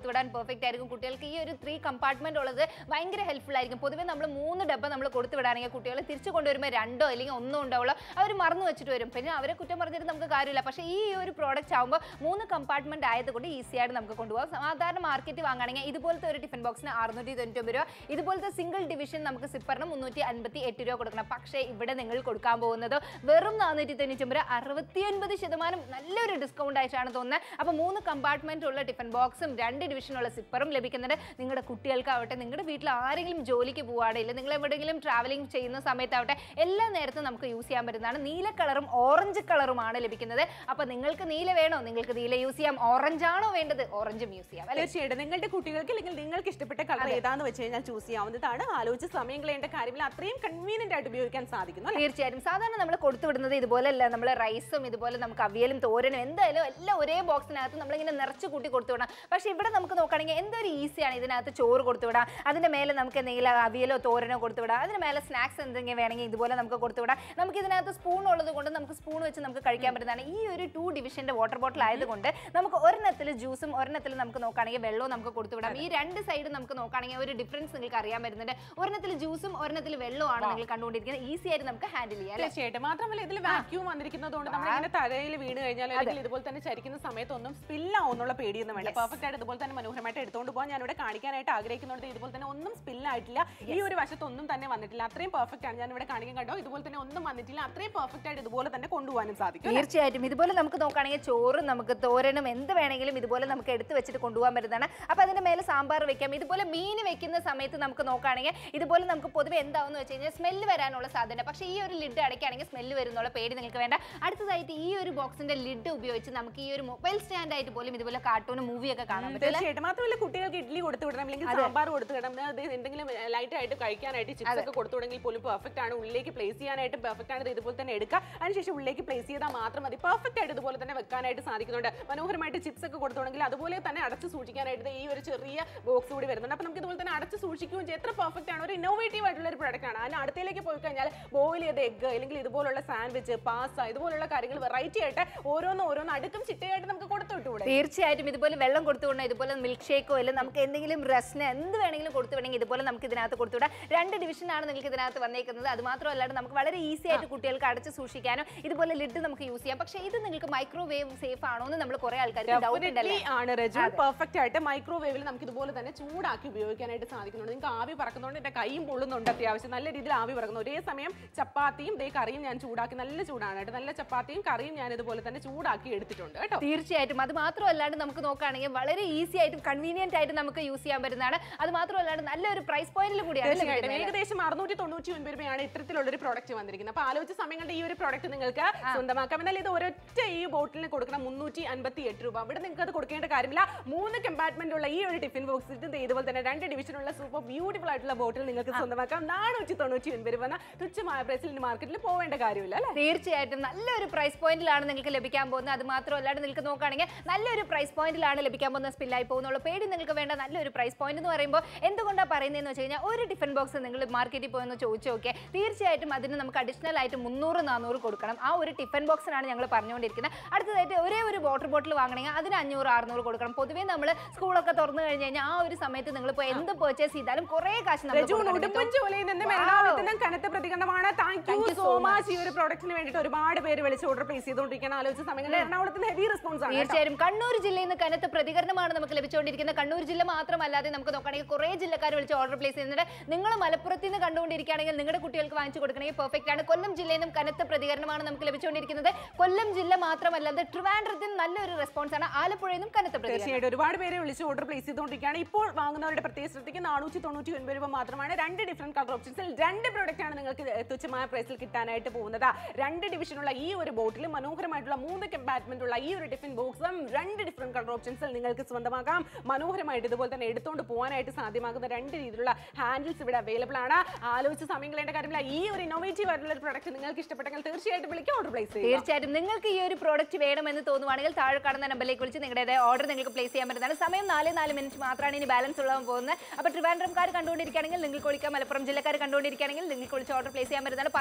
വിടാൻ പെർഫെക്റ്റ് ആയിരിക്കും കുട്ടികൾക്ക് ഈ ഒരു ത്രീ കമ്പാർട്ട്മെന്റ് ഉള്ളത് ഭയങ്കര ഹെൽപ്ഫുൾ ആയിരിക്കും പൊതുവേ നമ്മൾ മൂന്ന് ഡബ്ബ നമ്മൾ കൊടുത്തു വിടാണെങ്കിൽ കുട്ടികൾ തിരിച്ചു കൊണ്ടുവരുമ്പോൾ രണ്ടോ അല്ലെങ്കിൽ ഒന്നോ ഉണ്ടാവുള്ളൂ അവർ മറന്നു വെച്ചിട്ട് വരും പിന്നെ അവരെ കുറ്റം പറഞ്ഞിട്ട് നമുക്ക് കാര്യമില്ല പക്ഷേ ഈ ഒരു പ്രോഡക്റ്റ് ആകുമ്പോൾ മൂന്ന് കമ്പാർട്ട്മെന്റ് ആയതുകൊണ്ട് ഈസി ആയിട്ട് നമുക്ക് കൊണ്ടുപോകാം സാധാരണ മാർക്കറ്റ് വാങ്ങുകയാണെങ്കിൽ ഇതുപോലത്തെ ഒരു ടിഫിൻ ബോക്സിന് അറുന്നൂറ്റി തൊണ്ണൂറ്റി രൂപ ഇതുപോലത്തെ സിംഗിൾ ഡിവിഷൻ നമുക്ക് സിപ്പറിന് മുന്നൂറ്റി അൻപത്തി എട്ട് രൂപ കൊടുക്കണം പക്ഷേ ഇവിടെ നിങ്ങൾ കൊടുക്കാൻ പോകുന്നത് വെറും നാനൂറ്റി തൊണ്ണൂറ്റി ഒമ്പത് അറുപത്തിയൊൻപത് ശതമാനം നല്ലൊരു ഡിസ്കൗണ്ട് ആയിട്ടാണ് തോന്നുന്നത് അപ്പോൾ മൂന്ന് കമ്പാർട്ട്മെന്റ് ഉള്ള ടിഫിൻ ബോക്സും രണ്ട് ഡിവിഷനുള്ള സിപ്പറും ലഭിക്കുന്നുണ്ട് നിങ്ങളുടെ കുട്ടികൾക്കാവട്ടെ നിങ്ങളുടെ വീട്ടിൽ ആരെങ്കിലും ജോലിക്ക് പോവാടില്ല നിങ്ങൾ എവിടെയെങ്കിലും ട്രാവലിംഗ് ചെയ്യുന്ന സമയത്താവട്ടെ എല്ലാ നേരത്തും നമുക്ക് യൂസ് ചെയ്യാൻ പറ്റുന്നതാണ് നീല കളറും ഓറഞ്ച് കളറുമാണ് ലഭിക്കുന്നത് അപ്പോൾ നിങ്ങൾക്ക് നീല വേണോ നിങ്ങൾക്ക് നീല യൂസ് ചെയ്യാം ഓറഞ്ച് ആണോ വേണ്ടത് ഓറഞ്ചും യൂസ് ചെയ്യാം അല്ലേ തീർച്ചയായിട്ടും നിങ്ങളുടെ കുട്ടികൾക്ക് അല്ലെങ്കിൽ നിങ്ങൾക്ക് ഇഷ്ടപ്പെട്ട കളർ ഏതാന്ന് വെച്ച് കഴിഞ്ഞാൽ ചൂസ് ചെയ്യാവുന്നതാണ് ആലോചിച്ച് സമയം കളയേണ്ട കാര്യമില്ല അത്രയും കൺവീനിയന്റ് ആയിട്ട് ഉപയോഗിക്കാൻ സാധിക്കുന്നു അല്ലേ തീർച്ചയായും സാധാരണ നമ്മൾ കൊടുത്തു വിടുന്നത് ഇതുപോലെയല്ല നമ്മൾ റൈസും ഇതുപോലെ നമുക്ക് അവിയലും തോരനും എന്തായാലും എല്ലാം ഒരേ ബോക്സിനകത്ത് നമ്മളിങ്ങനെ നിറച്ച് കൂട്ടി കൊടുത്തു വിടാം പക്ഷേ ഇവിടെ നമുക്ക് നോക്കുകയാണെങ്കിൽ എന്തൊരു ഈസിയാണ് ഇതിനകത്ത് ചോറ് കൊടുത്തു വിടാം അതിന്റെ മേലെ നമുക്ക് എന്തെങ്കിലും അവിയലോ തോരനോ കൊടുത്തു വിടാം അതിന് മേലെ സ്നാക്സ് എന്തെങ്കിലും വേണമെങ്കിൽ ഇതുപോലെ നമുക്ക് കൊടുത്തു വിടാം നമുക്ക് ഇതിനകത്ത് സ്പൂൺ ഉള്ളത് കൊണ്ട് നമുക്ക് സ്പൂൺ വെച്ച് നമുക്ക് കഴിക്കാൻ പറ്റുന്നതാണ് ഈ ഒരു ടു ഡിവിഷന്റെ വാട്ടർ ബോട്ടിൽ ആയതുകൊണ്ട് നമുക്ക് ഒരെണ്ണത്തിൽ ജ്യൂസും ഒരെണ്ണത്തിൽ നമുക്ക് നോക്കുകയാണെങ്കിൽ വെള്ളവും നമുക്ക് കൊടുത്തു വിടാം ഈ രണ്ട് സൈഡ് നമുക്ക് നോക്കുകയാണെങ്കിൽ ഒരു ഡിഫറൻസ് നിങ്ങൾക്ക് അറിയാൻ പറ്റുന്നുണ്ട് ഒരെണ്ണത്തിൽ ജ്യൂസും ഒരെണ്ണത്തിൽ വെള്ളവുമാണ് നിങ്ങൾ കണ്ടുകൊണ്ടിരിക്കുന്നത് ഈസി ആയിട്ട് നമുക്ക് ഹാൻഡിൽ ചെയ്യാം അല്ലേ? തീർച്ചയായിട്ടും മാത്രമല്ല ഇതിൽ വാക്യൂം വന്നിരിക്കുന്നതുകൊണ്ട് നമ്മൾ ഇങ്ങനെ തലയിൽ വീണ് കഴിഞ്ഞാൽ അല്ലെങ്കിൽ ഇതുപോലെ തന്നെ ചരിക്കുന്ന സമയത്തൊന്നും സ്പില്ലാവുന്നുള്ള പേടിയൊന്നും വേണ്ട പെർഫെക്റ്റ് ആയിട്ട് ഇതുപോലെ തന്നെ മനോഹരമായിട്ട് എടുത്തുകൊണ്ട് പോകാൻ ഞാൻ ഇവിടെ കാണിക്കാനായിട്ട് ആഗ്രഹിക്കുന്നുണ്ട് ഇതുപോലെ തന്നെ ഒന്നും സ്പില്ലായിട്ടില്ല ഈ ഒരു വശത്തൊന്നും തന്നെ വന്നിട്ടില്ല അത്രയും പെർഫെക്റ്റ് ആണ് ഞാൻ ഇവിടെ കാണിക്കാൻ കണ്ടോ ഇതുപോലെ തന്നെ ഒന്നും വന്നിട്ടില്ല അത്രയും പെർഫെക്റ്റ് ആയിട്ട് ഇതുപോലെ തന്നെ കൊണ്ടുപോകാനും സാധിക്കും തീർച്ചയായിട്ടും ഇതുപോലെ നമുക്ക് നോക്കുകയാണെങ്കിൽ ചോറും നമുക്ക് തോരനും എന്ത് വേണമെങ്കിലും ഇതുപോലെ നമുക്ക് എടുത്ത് വെച്ചിട്ട് കൊണ്ടുപോകാൻ പറ്റുന്നതാണ് അപ്പോൾ അതിന്റെ മേലെ സാമ്പാർ വെക്കാം ഇതുപോലെ മീൻ വെക്കുന്ന സമയത്ത് നമുക്ക് നോക്കുകയാണെങ്കിൽ ഇതുപോലെ നമുക്ക് പൊതുവെ എന്താവെന്ന് വെച്ച് കഴിഞ്ഞാൽ സ്മെല്ല് വരാനുള്ള സാധ്യത പക്ഷേ ഈ ഒരു ലിഡ് അടയ്ക്കുകയാണെങ്കിൽ സ്മെല്ല് വരുന്നുള്ള പേടി നിങ്ങൾക്ക് വേണ്ട അടുത്തതായിട്ട് ഈ ഒരു ബോക്സിന്റെ ലിഡ് ഉപയോഗിച്ച് നമുക്ക് ഈ ഒരു മൊബൈൽ സ്റ്റാൻഡ് ആയിട്ട് പോലും ഇതുപോലെ കാർട്ടൂണും മൂവിയൊക്കെ കാണാൻ പറ്റും തീർച്ചയായിട്ടും മാത്രമല്ല കുട്ടികൾക്ക് ഇഡ്ഡലി കൊടുത്തു വിടണം അല്ലെങ്കിൽ സാമ്പാർ കൊടുത്തു വിടണം അത് എന്തെങ്കിലും ലൈറ്റ് ആയിട്ട് കഴിക്കാനായിട്ട് ചിപ്സ് ഒക്കെ കൊടുത്തു വിടെങ്കിൽ പോലും പെർഫെക്റ്റ് ആണ് ഉള്ളിലേക്ക് പ്ലേസ് ചെയ്യാനായിട്ട് പെർഫെക്റ്റ് ആണ് ഇത് ഇതുപോലെ തന്നെ എടുക്കുക അതിനുശേഷം ഉള്ളിലേക്ക് പ്ലേസ് ചെയ്താൽ മാത്രം മതി പെർഫെക്റ്റ് ആയിട്ട് ഇതുപോലെ തന്നെ വെക്കാനായിട്ട് സാധിക്കുന്നുണ്ട് മനോഹരമായിട്ട് ചിപ്സ് ഒക്കെ കൊടുത്തുണ്ടെങ്കിൽ അതുപോലെ തന്നെ അടച്ച് സൂക്ഷിക്കാനായിട്ട് ദേ ഈ ഒരു ചെറിയ ബോക്സ് കൂടി വരുന്നുണ്ട് അപ്പോൾ നമുക്ക് ഇതുപോലെ തന്നെ അടച്ച് സൂക്ഷിക്കുകയും ചെയ്യും എത്ര പെർഫെക്റ്റ് ആണ് ഒരു ഇന്നോവേറ്റീവ് ആയിട്ടുള്ള ഒരു പ്രൊഡക്റ്റ് ആണ് അതിന് അടുത്തേക്ക് പോയി കഴിഞ്ഞാൽ ബോയിൽ ചെയ്ത എഗ് അല്ലെങ്കിൽ ഇതുപോലുള്ള സാൻഡ്വിച്ച് പാസ്ത ഇതുപോലുള്ള കാര്യങ്ങൾ വെറൈറ്റി ആയിട്ട് ഓരോന്ന് ഓരോന്ന് അടുക്കും ചിട്ടയായിട്ട് നമുക്ക് കൊടുത്തു വിട്ടുകൂടെ തീർച്ചയായിട്ടും ഇതുപോലെ വെള്ളം കൊടുത്തുകൊണ്ട് ഇതുപോലെ മിൽക്ക് ഷേക്കോ അല്ലെങ്കിൽ നമുക്ക് എന്തെങ്കിലും റസ്ന് എന്ത് വേണമെങ്കിലും കൊടുത്തു വേണമെങ്കിൽ ഇതുപോലെ നമുക്ക് ഇതിനകത്ത് കൊടുത്തുവിടാം രണ്ട് ഡിവിഷനാണ് നിങ്ങൾക്ക് ഇതിനകത്ത് വന്നേക്കുന്നത് അത് മാത്രമല്ലാണ്ട് നമുക്ക് വളരെ ഈസി ആയിട്ട് കുട്ടികൾക്ക് അടച്ച് സൂക്ഷിക്കാനും ഇതുപോലെ ലിഡ് നമുക്ക് യൂസ് ചെയ്യാം പക്ഷേ ഇത് നിങ്ങൾക്ക് മൈക്രോവേവ് സേഫ് ആണോ എന്ന് നമ്മൾ കുറെ ആൾക്കാർക്ക് ഡൗട്ട് ഉണ്ടല്ലേ Definitely ആണ് രജു പെർഫെക്റ്റ് ആയിട്ട് മൈക്രോവേവിൽ നമുക്ക് ഇതുപോലെ തന്നെ ചൂടാക്കി ഉപയോഗിക്കാനായിട്ട് സാധിക്കുന്നുണ്ട് നിങ്ങൾക്ക് ആവി പറക്കുന്നതുകൊണ്ട് എന്റെ കൈയും പൊള്ളുന്നുണ്ട് അത്യാവശ്യം നല്ല രീതിയിൽ ആവി പറക്കുന്നു ഒരേ സമയം ചപ്പാത്തിയും ദേ കറിയും ഞാൻ ചൂടാക്കി നല്ല ചൂടാണ് കേട്ടോ നല്ല ചപ്പാത്തിയും കറിയും ഞാൻ ഇതുപോലെ തന്നെ ചൂടാക്കി എടുത്തിട്ടുണ്ട് കേട്ടോ തീർച്ചയായിട്ടും അത് മാത്രമല്ലാണ്ട് നമുക്ക് നോക്കുകയാണെങ്കിൽ വളരെ ഈസി ആയിട്ടും കൺവീനിയന്റ് ആയിട്ട് നമുക്ക് യൂസ് ചെയ്യാൻ പറ്റുന്നതാണ് അത് മാത്രമല്ലാണ്ട് നല്ലൊരു പ്രൈസ് പോയിന്റിൽ കൂടിയാണ് തീർച്ചയായിട്ടും ലഭിക്കുന്നത്. ഏകദേശം അറുന്നൂറ്റി തൊണ്ണൂറ്റി ഒൻപത് രൂപയാണ് ഇത്തരത്തിലുള്ള ഒരു പ്രോഡക്റ്റ് വന്നിരിക്കുന്നത് അപ്പൊ ആലോചിച്ച സമയങ്ങളുടെ ഈ ഒരു പ്രോഡക്റ്റ് നിങ്ങൾക്ക് സ്വന്തമാക്കാം എന്നാൽ ഇത് ഒരൊറ്റ ഈ ബോട്ടിലിന് കൊടുക്കണം മുന്നൂറ്റി അൻപത്തി എട്ട് രൂപ ഇവിടെ നിങ്ങൾക്ക് അത് കൊടുക്കേണ്ട കാര്യമില്ല മൂന്ന് കമ്പാർട്ട്മെന്റ് ഉള്ള ഈ ഒരു ടിഫിൻ ബോക്സ് ഇതുപോലെ തന്നെ രണ്ട് ഡിവിഷനുള്ള സൂപ്പർ ബ്യൂട്ടിഫുൾ ആയിട്ടുള്ള ബോട്ടിൽ നിങ്ങൾക്ക് സ്വന്തമാക്കാം നാനൂറ്റി തൊണ്ണൂറ്റി ഒൻപത് രൂപ എന്ന തുച്ഛമായ പ്രൈസിൽ മാർക്കറ്റിൽ പോവേണ്ട കാര്യമില്ല അല്ലേ തീർച്ചയായിട്ടും നല്ലൊരു പ്രൈസ് പോയിന്റിലാണ് നിങ്ങൾക്ക് ലഭിക്കാൻ പോകുന്നത് അത് മാത്രമല്ലാണ്ട് നിങ്ങൾക്ക് നോക്കുകയാണെങ്കിൽ നല്ലൊരു പ്രൈസ് പോയിന്റിലാണ് ലഭിക്കാൻ പോകുന്ന സ്പില്ലായി പോകുന്നുള്ള പേടി നിങ്ങൾക്ക് വേണ്ട നല്ലൊരു പ്രൈസ് പോയിന്റ് എന്ന് പറയുമ്പോൾ എന്തുകൊണ്ടാണ് പറയുന്നതെന്ന് വെച്ച് കഴിഞ്ഞാൽ ഒരു ടിഫിൻ ബോക്സ് നിങ്ങൾ മാർക്കറ്റിൽ പോയെന്ന് ചോദിച്ചു നോക്കിയാൽ തീർച്ചയായിട്ടും അതിന് നമുക്ക് അഡീഷണൽ ആയിട്ട് മുന്നൂറ് നാനൂറ് കൊടുക്കണം ആ ഒരു ടിഫിൻ ബോക്സിനാണ് ഞങ്ങൾ പറഞ്ഞുകൊണ്ടിരിക്കുന്നത് അടുത്തതായിട്ട് ഒരേ ഒരു വാട്ടർ ബോട്ടിൽ വാങ്ങണമെങ്കിൽ അതിന് അഞ്ഞൂറ് അറുന്നൂറ് കൊടുക്കണം പൊതുവേ നമ്മൾ സ്കൂളൊക്കെ തുറന്നു കഴിഞ്ഞ് കഴിഞ്ഞാൽ ആ ഒരു സമയത്ത് നിങ്ങൾ ഇപ്പോൾ എന്ത് പർച്ചേസ് ചെയ്താലും കുറേ കാശ് നമ്മൾ രജു കൊടുക്കണം ഉടുമ്പൻ കേട്ടോ. ചോലയിൽ നിന്ന് Wow. എറണാകുളത്തിനും കനത്ത പ്രതികരണമാണ് thank you Thank you so so much ഈ ഒരു പ്രോഡക്റ്റിന് വേണ്ടിയിട്ട് ഒരുപാട് പേര് വിളിച്ച് ഓർഡർ പ്ലേസ് ചെയ്തുകൊണ്ടിരിക്കുകയാണ് ആലോചിച്ച സമയങ്ങളിൽ എറണാകുളത്തിന് ഹെവി റെസ്പോൺസ് ആണ് കേട്ടോ. തീർച്ചയായും കണ്ണൂർ ജില്ലയിൽ നിന്ന് കനത്ത പ്രതികരണമാണ് നമുക്ക് ലഭിച്ചുകൊണ്ടിരിക്കുന്നത് കണ്ണൂർ ജില്ല മാത്രമല്ലാതെ നമുക്ക് നോക്കുകയാണെങ്കിൽ കുറേ ജില്ലക്കാർ വിളിച്ച് ഓർഡർ പ്ലേസ് ചെയ്യുന്നുണ്ട് നിങ്ങൾ മലപ്പുറത്ത് നിന്ന് കണ്ടുകൊണ്ടിരിക്കുകയാണെങ്കിൽ നിങ്ങളുടെ കുട്ടികൾക്ക് വാങ്ങിച്ചു കൊടുക്കണമെങ്കിൽ പെർഫെക്റ്റ് ആണ് കൊല്ലം ജില്ലയിൽ നിന്നും കനത്ത പ്രതികരണമാണ് നമുക്ക് ലഭിച്ചുകൊണ്ടിരിക്കുന്നത് കൊല്ലം ജില്ല മാത്രമല്ലാതെ ട്രിവാൻഡ്രത്തിന് നല്ലൊരു റെസ്പോൺസ് ആണ് ആലപ്പുഴയിൽ നിന്നും കനത്ത പ്രതികരണം തീർച്ചയായിട്ടും ഒരുപാട് പേര് വിളിച്ച് ഓർഡർ പ്ലേസ് ചെയ്തുകൊണ്ടിരിക്കുകയാണ് ഇപ്പോൾ വാങ്ങുന്നവരുടെ പ്രത്യേക ശ്രദ്ധിക്ക് നാനൂറ്റി തൊണ്ണൂറ്റി ഒൻപത് രൂപ മാത്രമാണ് രണ്ട് ഡിഫറെന്റ് കളർ ഓപ്ഷൻസിൽ രണ്ട് പ്രോഡക്റ്റ് ആണ് നിങ്ങൾക്ക് തുച്ഛമായ പ്രൈസിൽ കിട്ടാനായിട്ട് പോകുന്നത് രണ്ട് ഡിവിഷനുള്ള ഈ ഒരു ബോട്ടിൽ മനോഹരമായിട്ടുള്ള മൂന്ന് കമ്പാർട്ട്മെന്റ് ഉള്ള ഈ ഒരു ടിഫിൻ ബോക്സും രണ്ട് ഡിഫറെന്റ് കളർ ഓപ്ഷൻസിൽ നിങ്ങൾക്ക് സ്വന്തമാക്കാം മനോഹരമായിട്ട് ഇതുപോലെ തന്നെ എടുത്തുകൊണ്ട് പോകാനായിട്ട് സാധ്യമാകുന്ന രണ്ട് രീതിയിലുള്ള ഹാൻഡിൽസ് ഇവിടെ അവൈലബിൾ ആണ് ആലോചിച്ച് സമയം കളയേണ്ട കാര്യമില്ല ഈ ഒരു ഇന്നോവേറ്റീവ് ആയിട്ടുള്ള ഒരു പ്രൊഡക്റ്റ് നിങ്ങൾക്ക് ഇഷ്ടപ്പെട്ടെങ്കിൽ തീർച്ചയായിട്ടും വിളിക്കുക ഓർഡർ പ്ലേസ് ചെയ്യുക തീർച്ചയായിട്ടും നിങ്ങൾക്ക് ഈ ഒരു പ്രോഡക്റ്റ് വേണമെന്ന് തോന്നുവാണെങ്കിൽ താഴെ കാണുന്ന നമ്പറിലേക്ക് വിളിച്ച് നിങ്ങളുടെ ഓർഡർ നിങ്ങൾക്ക് പ്ലേസ് ചെയ്യാൻ പറ്റുന്നതാണ് സമയം നാല് നാല് മിനിറ്റ് മാത്രമാണ് ഇനി ബാലൻസ് ഉള്ളവൻ പോകുന്നത് അപ്പോൾ ട്രിവാൻഡ്രംകാർ കണ്ടുകൊണ്ടിരിക്കുകയാണെങ്കിൽ നിങ്ങൾക്ക് വിളിക്കാം മലപ്പുറം ജില്ലക്കാർ കണ്ടുകൊണ്ടിരിക്കുകയാണെങ്കിൽ നിങ്ങൾക്ക് വിളിച്ച് ഓർഡർ പ്ലേസ് ചെയ്യാൻ പറ്റുന്നതാണ് പാലക്കാടുകാർ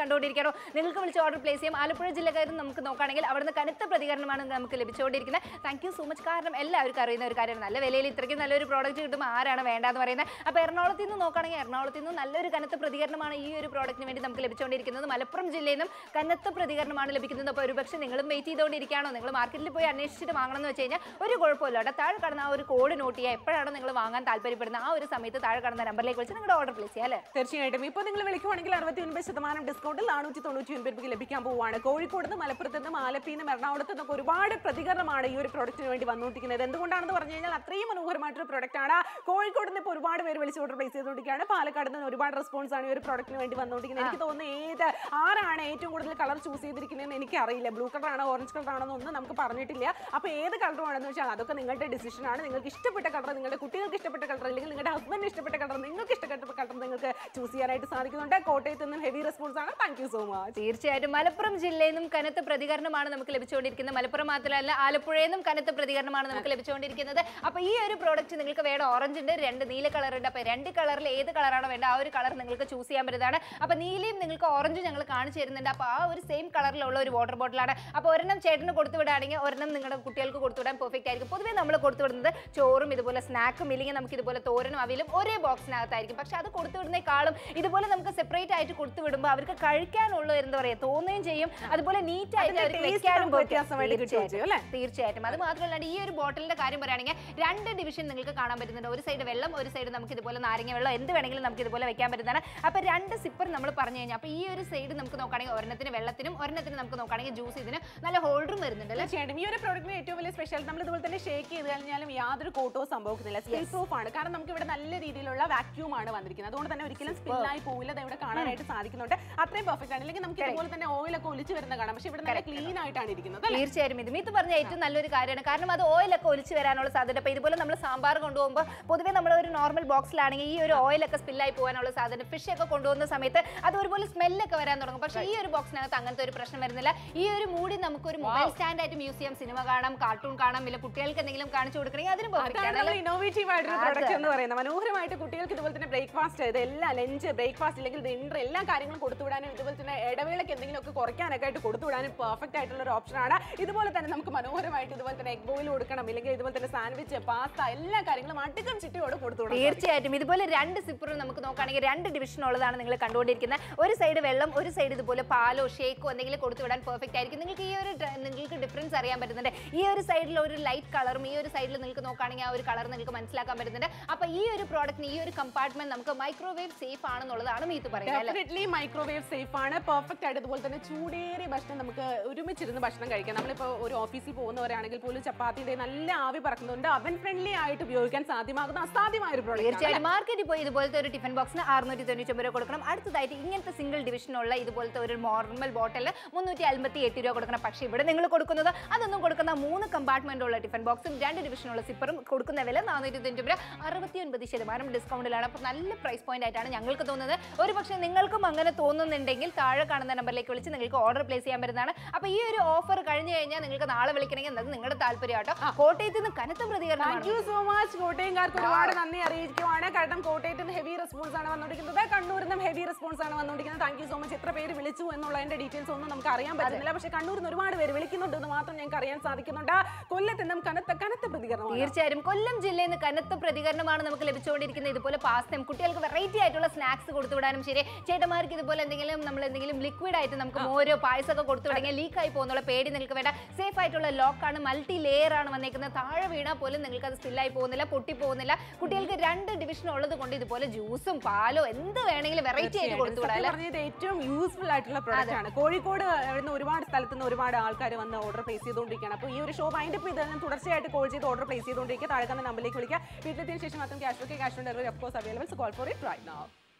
കണ്ടുകൊണ്ടിരിക്കണോ നിങ്ങൾക്ക് വിളിച്ച് ഓർഡർ പ്ലേസ് ചെയ്യാം ആലപ്പുഴ ജില്ലക്കാരും നമുക്ക് നോക്കുകയാണെങ്കിൽ അവിടുന്ന് കനത്ത പ്രതികരണമാണ് നമുക്ക് ലഭിച്ചുകൊണ്ടിരിക്കുന്നത് താങ്ക് യു സോ മച്ച് കാരണം എല്ലാവർക്കും അറിയുന്ന ഒരു കാര്യമാണ് നല്ല വിലയിൽ ഇത്രയ്ക്കും നല്ലൊരു പ്രോഡക്റ്റ് കിട്ടുമ്പോൾ ആരാണ് വേണ്ടെന്ന് പറയുന്നത് അപ്പോൾ എറണാകുളത്ത് നിന്ന് നോക്കുകയാണെങ്കിൽ എറണാകുളത്ത് നിന്ന് നല്ലൊരു കനത്ത പ്രതികരണമാണ് ഈ ഒരു പ്രോഡക്റ്റിന് വേണ്ടി നമുക്ക് ലഭിച്ചുകൊണ്ടിരിക്കുന്നത് മലപ്പുറം ജില്ലയിൽ നിന്നും കനത്ത പ്രതികരണമാണ് ലഭിക്കുന്നത് അപ്പോൾ ഒരുപക്ഷെ നിങ്ങളും വെയിറ്റ് ചെയ്തുകൊണ്ടിരിക്കുകയാണോ നിങ്ങൾ മാർക്കറ്റിൽ പോയി അന്വേഷിച്ചിട്ട് വാങ്ങണം എന്ന് വെച്ച് കഴിഞ്ഞാൽ ഒരു കുഴപ്പമില്ല കേട്ടോ താഴെ കാണുന്ന ആ ഒരു കോഡ് നോട്ട് ചെയ്യുക എപ്പോഴാണോ നിങ്ങൾ വാങ്ങാൻ താല്പര്യപ്പെടുന്നത് ആ ഒരു സമയത്ത് താഴെ കാണുന്ന നമ്പറിലേക്ക് വിളിച്ച് നിങ്ങളുടെ ഓർഡർ പ്ലേസ് ചെയ്യാം അല്ലേ തീർച്ചയായിട്ടും ഇപ്പോൾ നിങ്ങൾ വിളിക്കുവാണെങ്കിൽ അറുപത്തി ഒൻപത് ശതമാനം ഡിസ്കൗണ്ടിൽ നാനൂറ്റി തൊണ്ണൂറ്റി ഒൻപത് രൂപയ്ക്ക് ലഭിക്കാൻ പോവുകയാണ് കോഴിക്കോട് നിന്ന് മലപ്പുറത്ത് നിന്നും ആലപ്പിയിൽ നിന്നും എറണാകുളത്ത് നിന്നൊക്കെ ഒരുപാട് പ്രതികരണമാണ് ഈ ഒരു പ്രൊഡക്റ്റിന് വേണ്ടി വന്നുകൊണ്ടിരിക്കുന്നത് എന്തുകൊണ്ടാണെന്ന് പറഞ്ഞു കഴിഞ്ഞാൽ അത്രയും മനോഹരമായിട്ടൊരു പ്രൊഡക്റ്റ് ആണ് കോഴിക്കോട് നിന്ന് ഇപ്പോൾ ഒരുപാട് പേര് വിളിച്ച് ഓർഡർ പ്ലേസ് ചെയ്തുകൊണ്ടിരിക്കുകയാണ് പാലക്കാട് നിന്ന് ഒരുപാട് റെസ്പോൺസ് ആണ് ഈ ഒരു പ്രൊഡക്റ്റിന് വേണ്ടി വന്നുകൊണ്ടിരിക്കുന്നത് എനിക്ക് തോന്നുന്നു ഏത് ആരാണ് ഏറ്റവും കൂടുതൽ കളർ ചൂസ് ചെയ്തിരിക്കുന്നതെന്ന് എനിക്കറിയില്ല ബ്ലൂ കളർ ആണോ ഓറഞ്ച് കളർ ആണോ എന്നൊന്നും നമുക്ക് പറഞ്ഞിട്ടില്ല അപ്പോൾ ഏത് കളർ ആണെന്ന് വെച്ചാൽ അതൊക്കെ നിങ്ങളുടെ ഡിസിഷൻ ആണ് നിങ്ങൾക്ക് ഇഷ്ടപ്പെട്ട കളർ നിങ്ങളുടെ കുട്ടികൾക്ക് ഇഷ്ടപ്പെട്ട കളർ അല്ലെങ്കിൽ നിങ്ങളുടെ ഹസ്ബൻഡ് ഇഷ്ടപ്പെട്ട കളർ നിങ്ങൾക്ക് ഇഷ്ടപ്പെട്ട കളർ നിങ്ങൾക്ക് ചൂസ് ചെയ്യാനായിട്ട് സാധിക്കുന്നുണ്ട് കോട്ടയത്ത് നിന്നും ഹെവി റെസ്പോൺസ് ആണ് താങ്ക് യു സോ മച്ച് തീർച്ചയായിട്ടും മലപ്പുറം ജില്ലയിൽ നിന്നും കനത്ത പ്രതികരണമാണ് നമുക്ക് ലഭിച്ചുകൊണ്ടിരിക്കുന്നത് മലപ്പുറം മാത്രമല്ല ആലപ്പുഴയിൽ നിന്നും കനത്ത പ്രതികരണമാണ് നമുക്ക് ലഭിച്ചുകൊണ്ടിരിക്കുന്നത് അപ്പൊ ഈ ഒരു പ്രോഡക്റ്റ് നിങ്ങൾക്ക് വേണം ഓറഞ്ച് ഉണ്ട് രണ്ട് നീല കളർ ഉണ്ട് അപ്പൊ രണ്ട് കളറിൽ ഏത് കളറാണോ വേണ്ട ആ ഒരു കളർ നിങ്ങൾക്ക് ചൂസ് ചെയ്യാൻ പറ്റുന്നതാണ് അപ്പൊ നീലയും നിങ്ങൾക്ക് ഓറഞ്ചും ഞങ്ങൾ കാണിച്ചു തരുന്നുണ്ട് അപ്പൊ ആ ഒരു സെയിം കളറിലുള്ള ഒരു വാട്ടർ ബോട്ടിലാണ് അപ്പൊ ഒരെണ്ണം ചേട്ടന് കൊടുത്തു വിടുകയാണെങ്കിൽ ഒരെണ്ണം നിങ്ങളുടെ കുട്ടികൾക്ക് കൊടുത്തു വിടാൻ പെർഫെക്റ്റ് ആയിരിക്കും പൊതുവേ നമ്മൾ കൊടുത്തു വിടുന്നത് ചോറും ഇതുപോലെ സ്നാക്കും ഇല്ലെങ്കിൽ നമുക്ക് ഇതുപോലെ തോരനും അവിലും ഒരേ ബോക്സിനകത്തായിരിക്കും പക്ഷെ അത് കൊടുത്തു വിടുന്നേക്കാളും ഇതുപോലെ നമുക്ക് സെപ്പറേറ്റ് ആയിട്ട് കൊടുത്തു വിടുമ്പോൾ അവർക്ക് കഴിക്കാനുള്ള എന്താ പറയാ തോന്നുകയും ചെയ്യും അതുപോലെ നീറ്റ് ആയിട്ട് അതിന്റെ അവർക്ക് taste വെക്കാനും നമുക്ക് പറ്റും. വ്യത്യാസമായിട്ട് കിട്ടുകയും തീർച്ചയായിട്ടും. ചെയ്യും, അല്ലേ? തീർച്ചയായിട്ടും അത് മാത്രമല്ല ഈ ഒരു ബോട്ടിലിന്റെ കാര്യം പറയുകയാണെങ്കിൽ രണ്ട് ഡിവിഷൻ നിങ്ങൾക്ക് കാണാൻ പറ്റുന്നുണ്ട് ഒരു സൈഡ് വെള്ളം ഒരു സൈഡ് നമുക്ക് ഇതുപോലെ നാരങ്ങ വെള്ളം എന്ത് വേണമെങ്കിലും നമുക്ക് ഇതുപോലെ വെക്കാൻ പറ്റുന്നതാണ് അപ്പൊ രണ്ട് സിപ്പർ നമ്മൾ പറഞ്ഞു കഴിഞ്ഞാൽ അപ്പൊ ഈ ഒരു സൈഡ് നമുക്ക് നോക്കുകയാണെങ്കിൽ ഒരെണ്ണത്തിന് വെള്ളത്തിനും ഒരെണ്ണത്തിന് നമുക്ക് നോക്കുകയാണെങ്കിൽ ജ്യൂസ് ഇതിന് നല്ല ഹോൾഡറും വരുന്നുണ്ട് അല്ലേ തീർച്ചയായിട്ടും ഈ ഒരു പ്രോഡക്റ്റിന് ഏറ്റവും വലിയ സ്പെഷ്യൽ നമ്മൾ ഇതുപോലെ തന്നെ ഷേക്ക് ചെയ്ത് കഴിഞ്ഞാലും യാതൊരു കോട്ടോ സംഭവിക്കുന്നില്ല സ്പിൽ പ്രൂഫ് ആണ് കാരണം നമുക്ക് ഇവിടെ നല്ല രീതിയിലുള്ള വാക്യൂം ആണ് വന്നിരിക്കുന്നത് അതുകൊണ്ട് തന്നെ ഒരിക്കലും സ്പില്ലായി പോവില്ല അത് ഇവിടെ കാണാനായിട്ട് സാധിക്കുന്നുണ്ട് അത്രയും പെർഫെക്റ്റ് ആണ് അല്ലെങ്കിൽ നമുക്ക് ഇതുപോലെ തന്നെ ഓയിലൊക്കെ ഒലിച്ച് വരുന്ന കാണാം പക്ഷെ ഇവിടെ നല്ല ക്ലീൻ ആയിട്ടാണ് ഇരിക്കുന്നത് അല്ലേ? തീർച്ചയായും ഇത് മിത്ത് പറഞ്ഞ ഏറ്റവും നല്ലൊരു കാര്യമാണ് കാരണം അത് ഓയിലൊക്കെ ഒലിച്ച് വരാനുള്ള സാധ്യത അപ്പോൾ ഇതുപോലെ നമ്മൾ സാമ്പാർ കൊണ്ടുപോകുമ്പോൾ പൊതുവേ നമ്മൾ ഒരു നോർമൽ ബോക്സിലാണെങ്കിൽ ഈ ഒരു ഓയിലൊക്കെ സ്പില്ലായി പോകാനുള്ള സാധ്യത ഫിഷ് ഒക്കെ കൊണ്ടുപോകുന്ന സമയത്ത് അത് ഒരുപോലെ സ്മെല്ലൊക്കെ വരാൻ തുടങ്ങും പക്ഷേ ഈ ഒരു ബോക്സിനകത്ത് അങ്ങനത്തെ ഒരു പ്രശ്നം വരുന്നില്ല ഈ ഒരു മൂടി നമുക്ക് ഒരു മൊബൈൽ സ്റ്റാൻഡ് ആയിട്ട് യൂസ് ചെയ്യാം സിനിമ കാണാം കാർട്ടൂൺ കാണാം ഇല്ല കുട്ടികൾക്ക് എന്തെങ്കിലും കാണിച്ചു കൊടുക്കണമെങ്കിൽ അതിന് പെർഫെക്റ്റ് അതാണ് ആണ് നമ്മൾ അല്ലേ? ഇന്നോവേറ്റീവ് ആയിട്ടൊരു അത് പ്രൊഡക്റ്റ് എന്ന് പറയുന്നത് മനോഹരമായിട്ട് കുട്ടികൾക്ക് ഇതുപോലെ തന്നെ ബ്രേക്ക്ഫാസ്റ്റ് ഇതെല്ലാം ലഞ്ച് ബ്രേക്ക്ഫാസ്റ്റ് അല്ലെങ്കിൽ ഡിന്നർ എല്ലാ കാര്യങ്ങളും കൊടുത്തുവിടാനും ഇതുപോലെ തന്നെ ഇടവേളയ്ക്ക് എന്തെങ്കിലും ഒക്കെ കുറയ്ക്കാനൊക്കെ ആയിട്ട് കൊടുത്തുവിടാനും പെർഫെക്റ്റ് ആയിട്ടുള്ള ഒരു ഓപ്ഷനാണ് ഇതുപോലെ തന്നെ നമുക്ക് മനോഹരമായിട്ട് ഇതുപോലെ തന്നെ എഗ് ബോയിൽ കൊടുക്കണം ഇല്ലെങ്കിൽ ഇതുപോലെ തന്നെ സാൻഡ്വിച്ച് പാസ്ത എല്ലാ കാര്യങ്ങളും അടിക്കം ചിട്ടിയോട് കൊടുത്തുവിടാം തീർച്ചയായിട്ടും ഇതുപോലെ രണ്ട് സിപ്പറും നമുക്ക് നോക്കുകയാണെങ്കിൽ രണ്ട് ഡിവിഷൻ ഉള്ളതാണ് നിങ്ങൾ കണ്ടുകൊണ്ടിരിക്കുന്നത് ഒരു സൈഡ് വെള്ളം ഒരു സൈഡ് ഇതുപോലെ പാലോ ഷേക്കോ എന്തെങ്കിലും കൊടുത്തു വിടാൻ പെർഫെക്റ്റ് ആയിരിക്കും നിങ്ങൾക്ക് ഈ ഒരു ഡ്ര- നിങ്ങൾക്ക് ഡിഫറൻസ് അറിയാൻ പറ്റുന്നുണ്ട് ഈ ഒരു സൈഡിൽ ഒരു ലൈറ്റ് കളറും ഈ ഒരു സൈഡിൽ നിങ്ങൾക്ക് നോക്കുകയാണെങ്കിൽ ആ ഒരു കളർ നിങ്ങൾക്ക് മനസ്സിലാക്കാൻ പറ്റുന്നുണ്ട് അപ്പൊ ഈ ഒരു പ്രോഡക്റ്റിന് ഈ ഒരു കമ്പാർട്ട്മെന്റ് നമുക്ക് മൈക്രോവേവ് സേഫ് ആണെന്നുള്ളതാണ് മീത്ത് പറയുന്നത് അല്ലേ ഡെഫിനറ്റ്ലി മൈക്രോവേവ് സേഫ് ആണ് പെർഫെക്റ്റ് ആയിട്ട് ഇതുപോലെ തന്നെ ചൂടേറിയ ഭക്ഷണം നമുക്ക് ഒരുമിച്ചിരുന്ന് ഭക്ഷണം കഴിക്കാം നമ്മളിപ്പോൾ ഒരു ഓഫീസിൽ പോകുന്നവരാണെങ്കിൽ പോലും ചപ്പാത്തിന്റെ നല്ല ആവി പറക്കുന്നുണ്ട് അവൻ ഫ്രണ്ട്ലി ആയിട്ട് ഉപയോഗിക്കാൻ സാധ്യമാകുന്ന അസാധ്യമായ ഒരു പ്രോഡക്റ്റ് തീർച്ചയായും മാർക്കറ്റിൽ പോയി ഇതുപോലത്തെ ഒരു ടിഫിൻ ബോക്സിന് അറുന്നൂറ്റി തൊണ്ണൂറ്റി രൂപ കൊടുക്കണം അടുത്തതായിട്ട് ഇങ്ങനത്തെ സിംഗിൾ ഡിവിഷനുള്ള ഇതുപോലത്തെ ഒരു നോർമൽ ബോട്ടിൽ മുന്നൂറ്റി അമ്പത്തി എട്ട് രൂപ കൊടുക്കണം പക്ഷേ ഇവിടെ നിങ്ങൾ കൊടുക്കുന്നത് അതൊന്നും കൊടുക്കുന്ന മൂന്ന് കമ്പാർട്ട്മെന്റ് ഉള്ള ടിഫിൻ ബോക്സും രണ്ട് ഡിവിഷനുള്ള സിപ്പറും കൊടുക്കുന്ന വില നാനൂറ്റി തൊണ്ണൂറ്റി രൂപ അറുപത്തി ഒൻപത് ശതമാനം ഡിസ്കൗണ്ടിലാണ് അപ്പോൾ നല്ല പ്രൈസ് പോയിന്റ് ആയിട്ടാണ് ഞങ്ങൾക്ക് തോന്നുന്നത് ഒരു പക്ഷേ നിങ്ങൾക്കും അങ്ങനെ തോന്നുന്നുണ്ടെങ്കിൽ താഴെ കാണുന്ന നമ്പറിലേക്ക് വിളിച്ച് നിങ്ങൾക്ക് ഓർഡർ പ്ലേസ് ചെയ്യാൻ പറ്റുന്നതാണ് അപ്പോൾ ഈ ഒരു ഓഫർ കഴിഞ്ഞു കഴിഞ്ഞാൽ നിങ്ങൾക്ക് നാളെ വിളിക്കണമെങ്കിൽ അത് നിങ്ങളുടെ താല്പര്യം കേട്ടോ കോട്ടയത്ത് നിന്ന് കനത്ത പ്രതികരണം താങ്ക് യു സോ മച്ച് കോട്ടയംകാർക്ക് ഒരുപാട് നന്ദി അറിയിക്കുവാണ് കാരണം കോട്ടയത്ത് നിന്ന് ഹെവി റെസ്പോൺസ് ആണ് വന്നുകൊണ്ടിരിക്കുന്നത് കണ്ണൂരിൽ നിന്നും ഹെവി റെസ്പോൺസ് ആണ് വന്നുകൊണ്ടിരിക്കുന്നത് താങ്ക് യു സോ മച്ച് എത്ര പേര് വിളിച്ചു എന്നുള്ളതിന്റെ ഡീറ്റെയിൽസ് ഒന്നും നമുക്ക് അറിയാൻ പറ്റുന്നില്ല പക്ഷേ കണ്ണൂരിൽ നിന്ന് ഒരുപാട് പേര് വിളിക്കുന്നുണ്ട് എന്ന് മാത്രം ഞങ്ങൾക്ക് അറിയാൻ സാധിക്കുന്നുണ്ട് കൊല്ലത്ത് നിന്നും കനത്ത കനത്ത പ്രതികരണമാണ് തീർച്ചയായും കൊല്ലം ജില്ലയിൽ നിന്ന് കനത്ത പ്രതികരണമാണ് നമുക്ക് ലഭിച്ചുകൊണ്ടിരിക്കുന്നത് ഇതുപോലെ പാസ്തയും കുട്ടികൾക്ക് വെറൈറ്റി ആയിട്ടുള്ള സ്നാക്സ് കൊടുത്തു വിടാനും ശരി ചേട്ടന്മാർക്ക് ഇതുപോലെ എന്തെങ്കിലും നമ്മൾ എന്തെങ്കിലും ലിക്വിഡ് ആയിട്ട് നമുക്ക് മോരോ പായസമൊക്കെ കൊടുത്തു തുടങ്ങിയാൽ ലീക്ക് ആയി പോകുന്നുള്ള പേടി നിങ്ങൾക്ക് വേണ്ട സേഫ് ആയിട്ടുള്ള ലോക്കാണ് മൾട്ടി ലെയർ ആണ് വന്നേക്കുന്നത് താഴെ വീണാൽ പോലും നിങ്ങൾക്ക് അത് സ്റ്റില്ലായി പോകുന്നില്ല പൊട്ടി പോകുന്നില്ല കുട്ടികൾക്ക് രണ്ട് ഡിവിഷൻ ഉള്ളത് കൊണ്ട് ഇതുപോലെ ജ്യൂസും പാലോ എന്ത് വേണമെങ്കിലും വെറൈറ്റി ആയിട്ട് കൊടുത്തു വിടാം സത്യം പറഞ്ഞത് ഏറ്റവും യൂസ്ഫുൾ ആയിട്ടുള്ള പ്രോഡക്റ്റ് ആണ് കോഴിക്കോട് നിന്ന് ഒരുപാട് സ്ഥലത്ത് നിന്ന് ഒരുപാട് ആൾക്കാർ വന്ന് ഓർഡർ പ്ലേസ് ചെയ്തുകൊണ്ടിരിക്കുകയാണ് അപ്പോൾ ഈ ഒരു ഷോ വൈൻഡ് അപ്പ് ചെയ്ത് തുടർച്ചയായിട്ട് കോൾ ചെയ്ത് ഓർഡർ പ്ലേസ് ചെയ്തുകൊണ്ടിരിക്കുക താഴെ നമ്പറിലേക്ക് വിളിക്കുക വീട്ടിലെത്തിയതിനു ശേഷം മാത്രം cash okay cash on delivery of course available call for it right now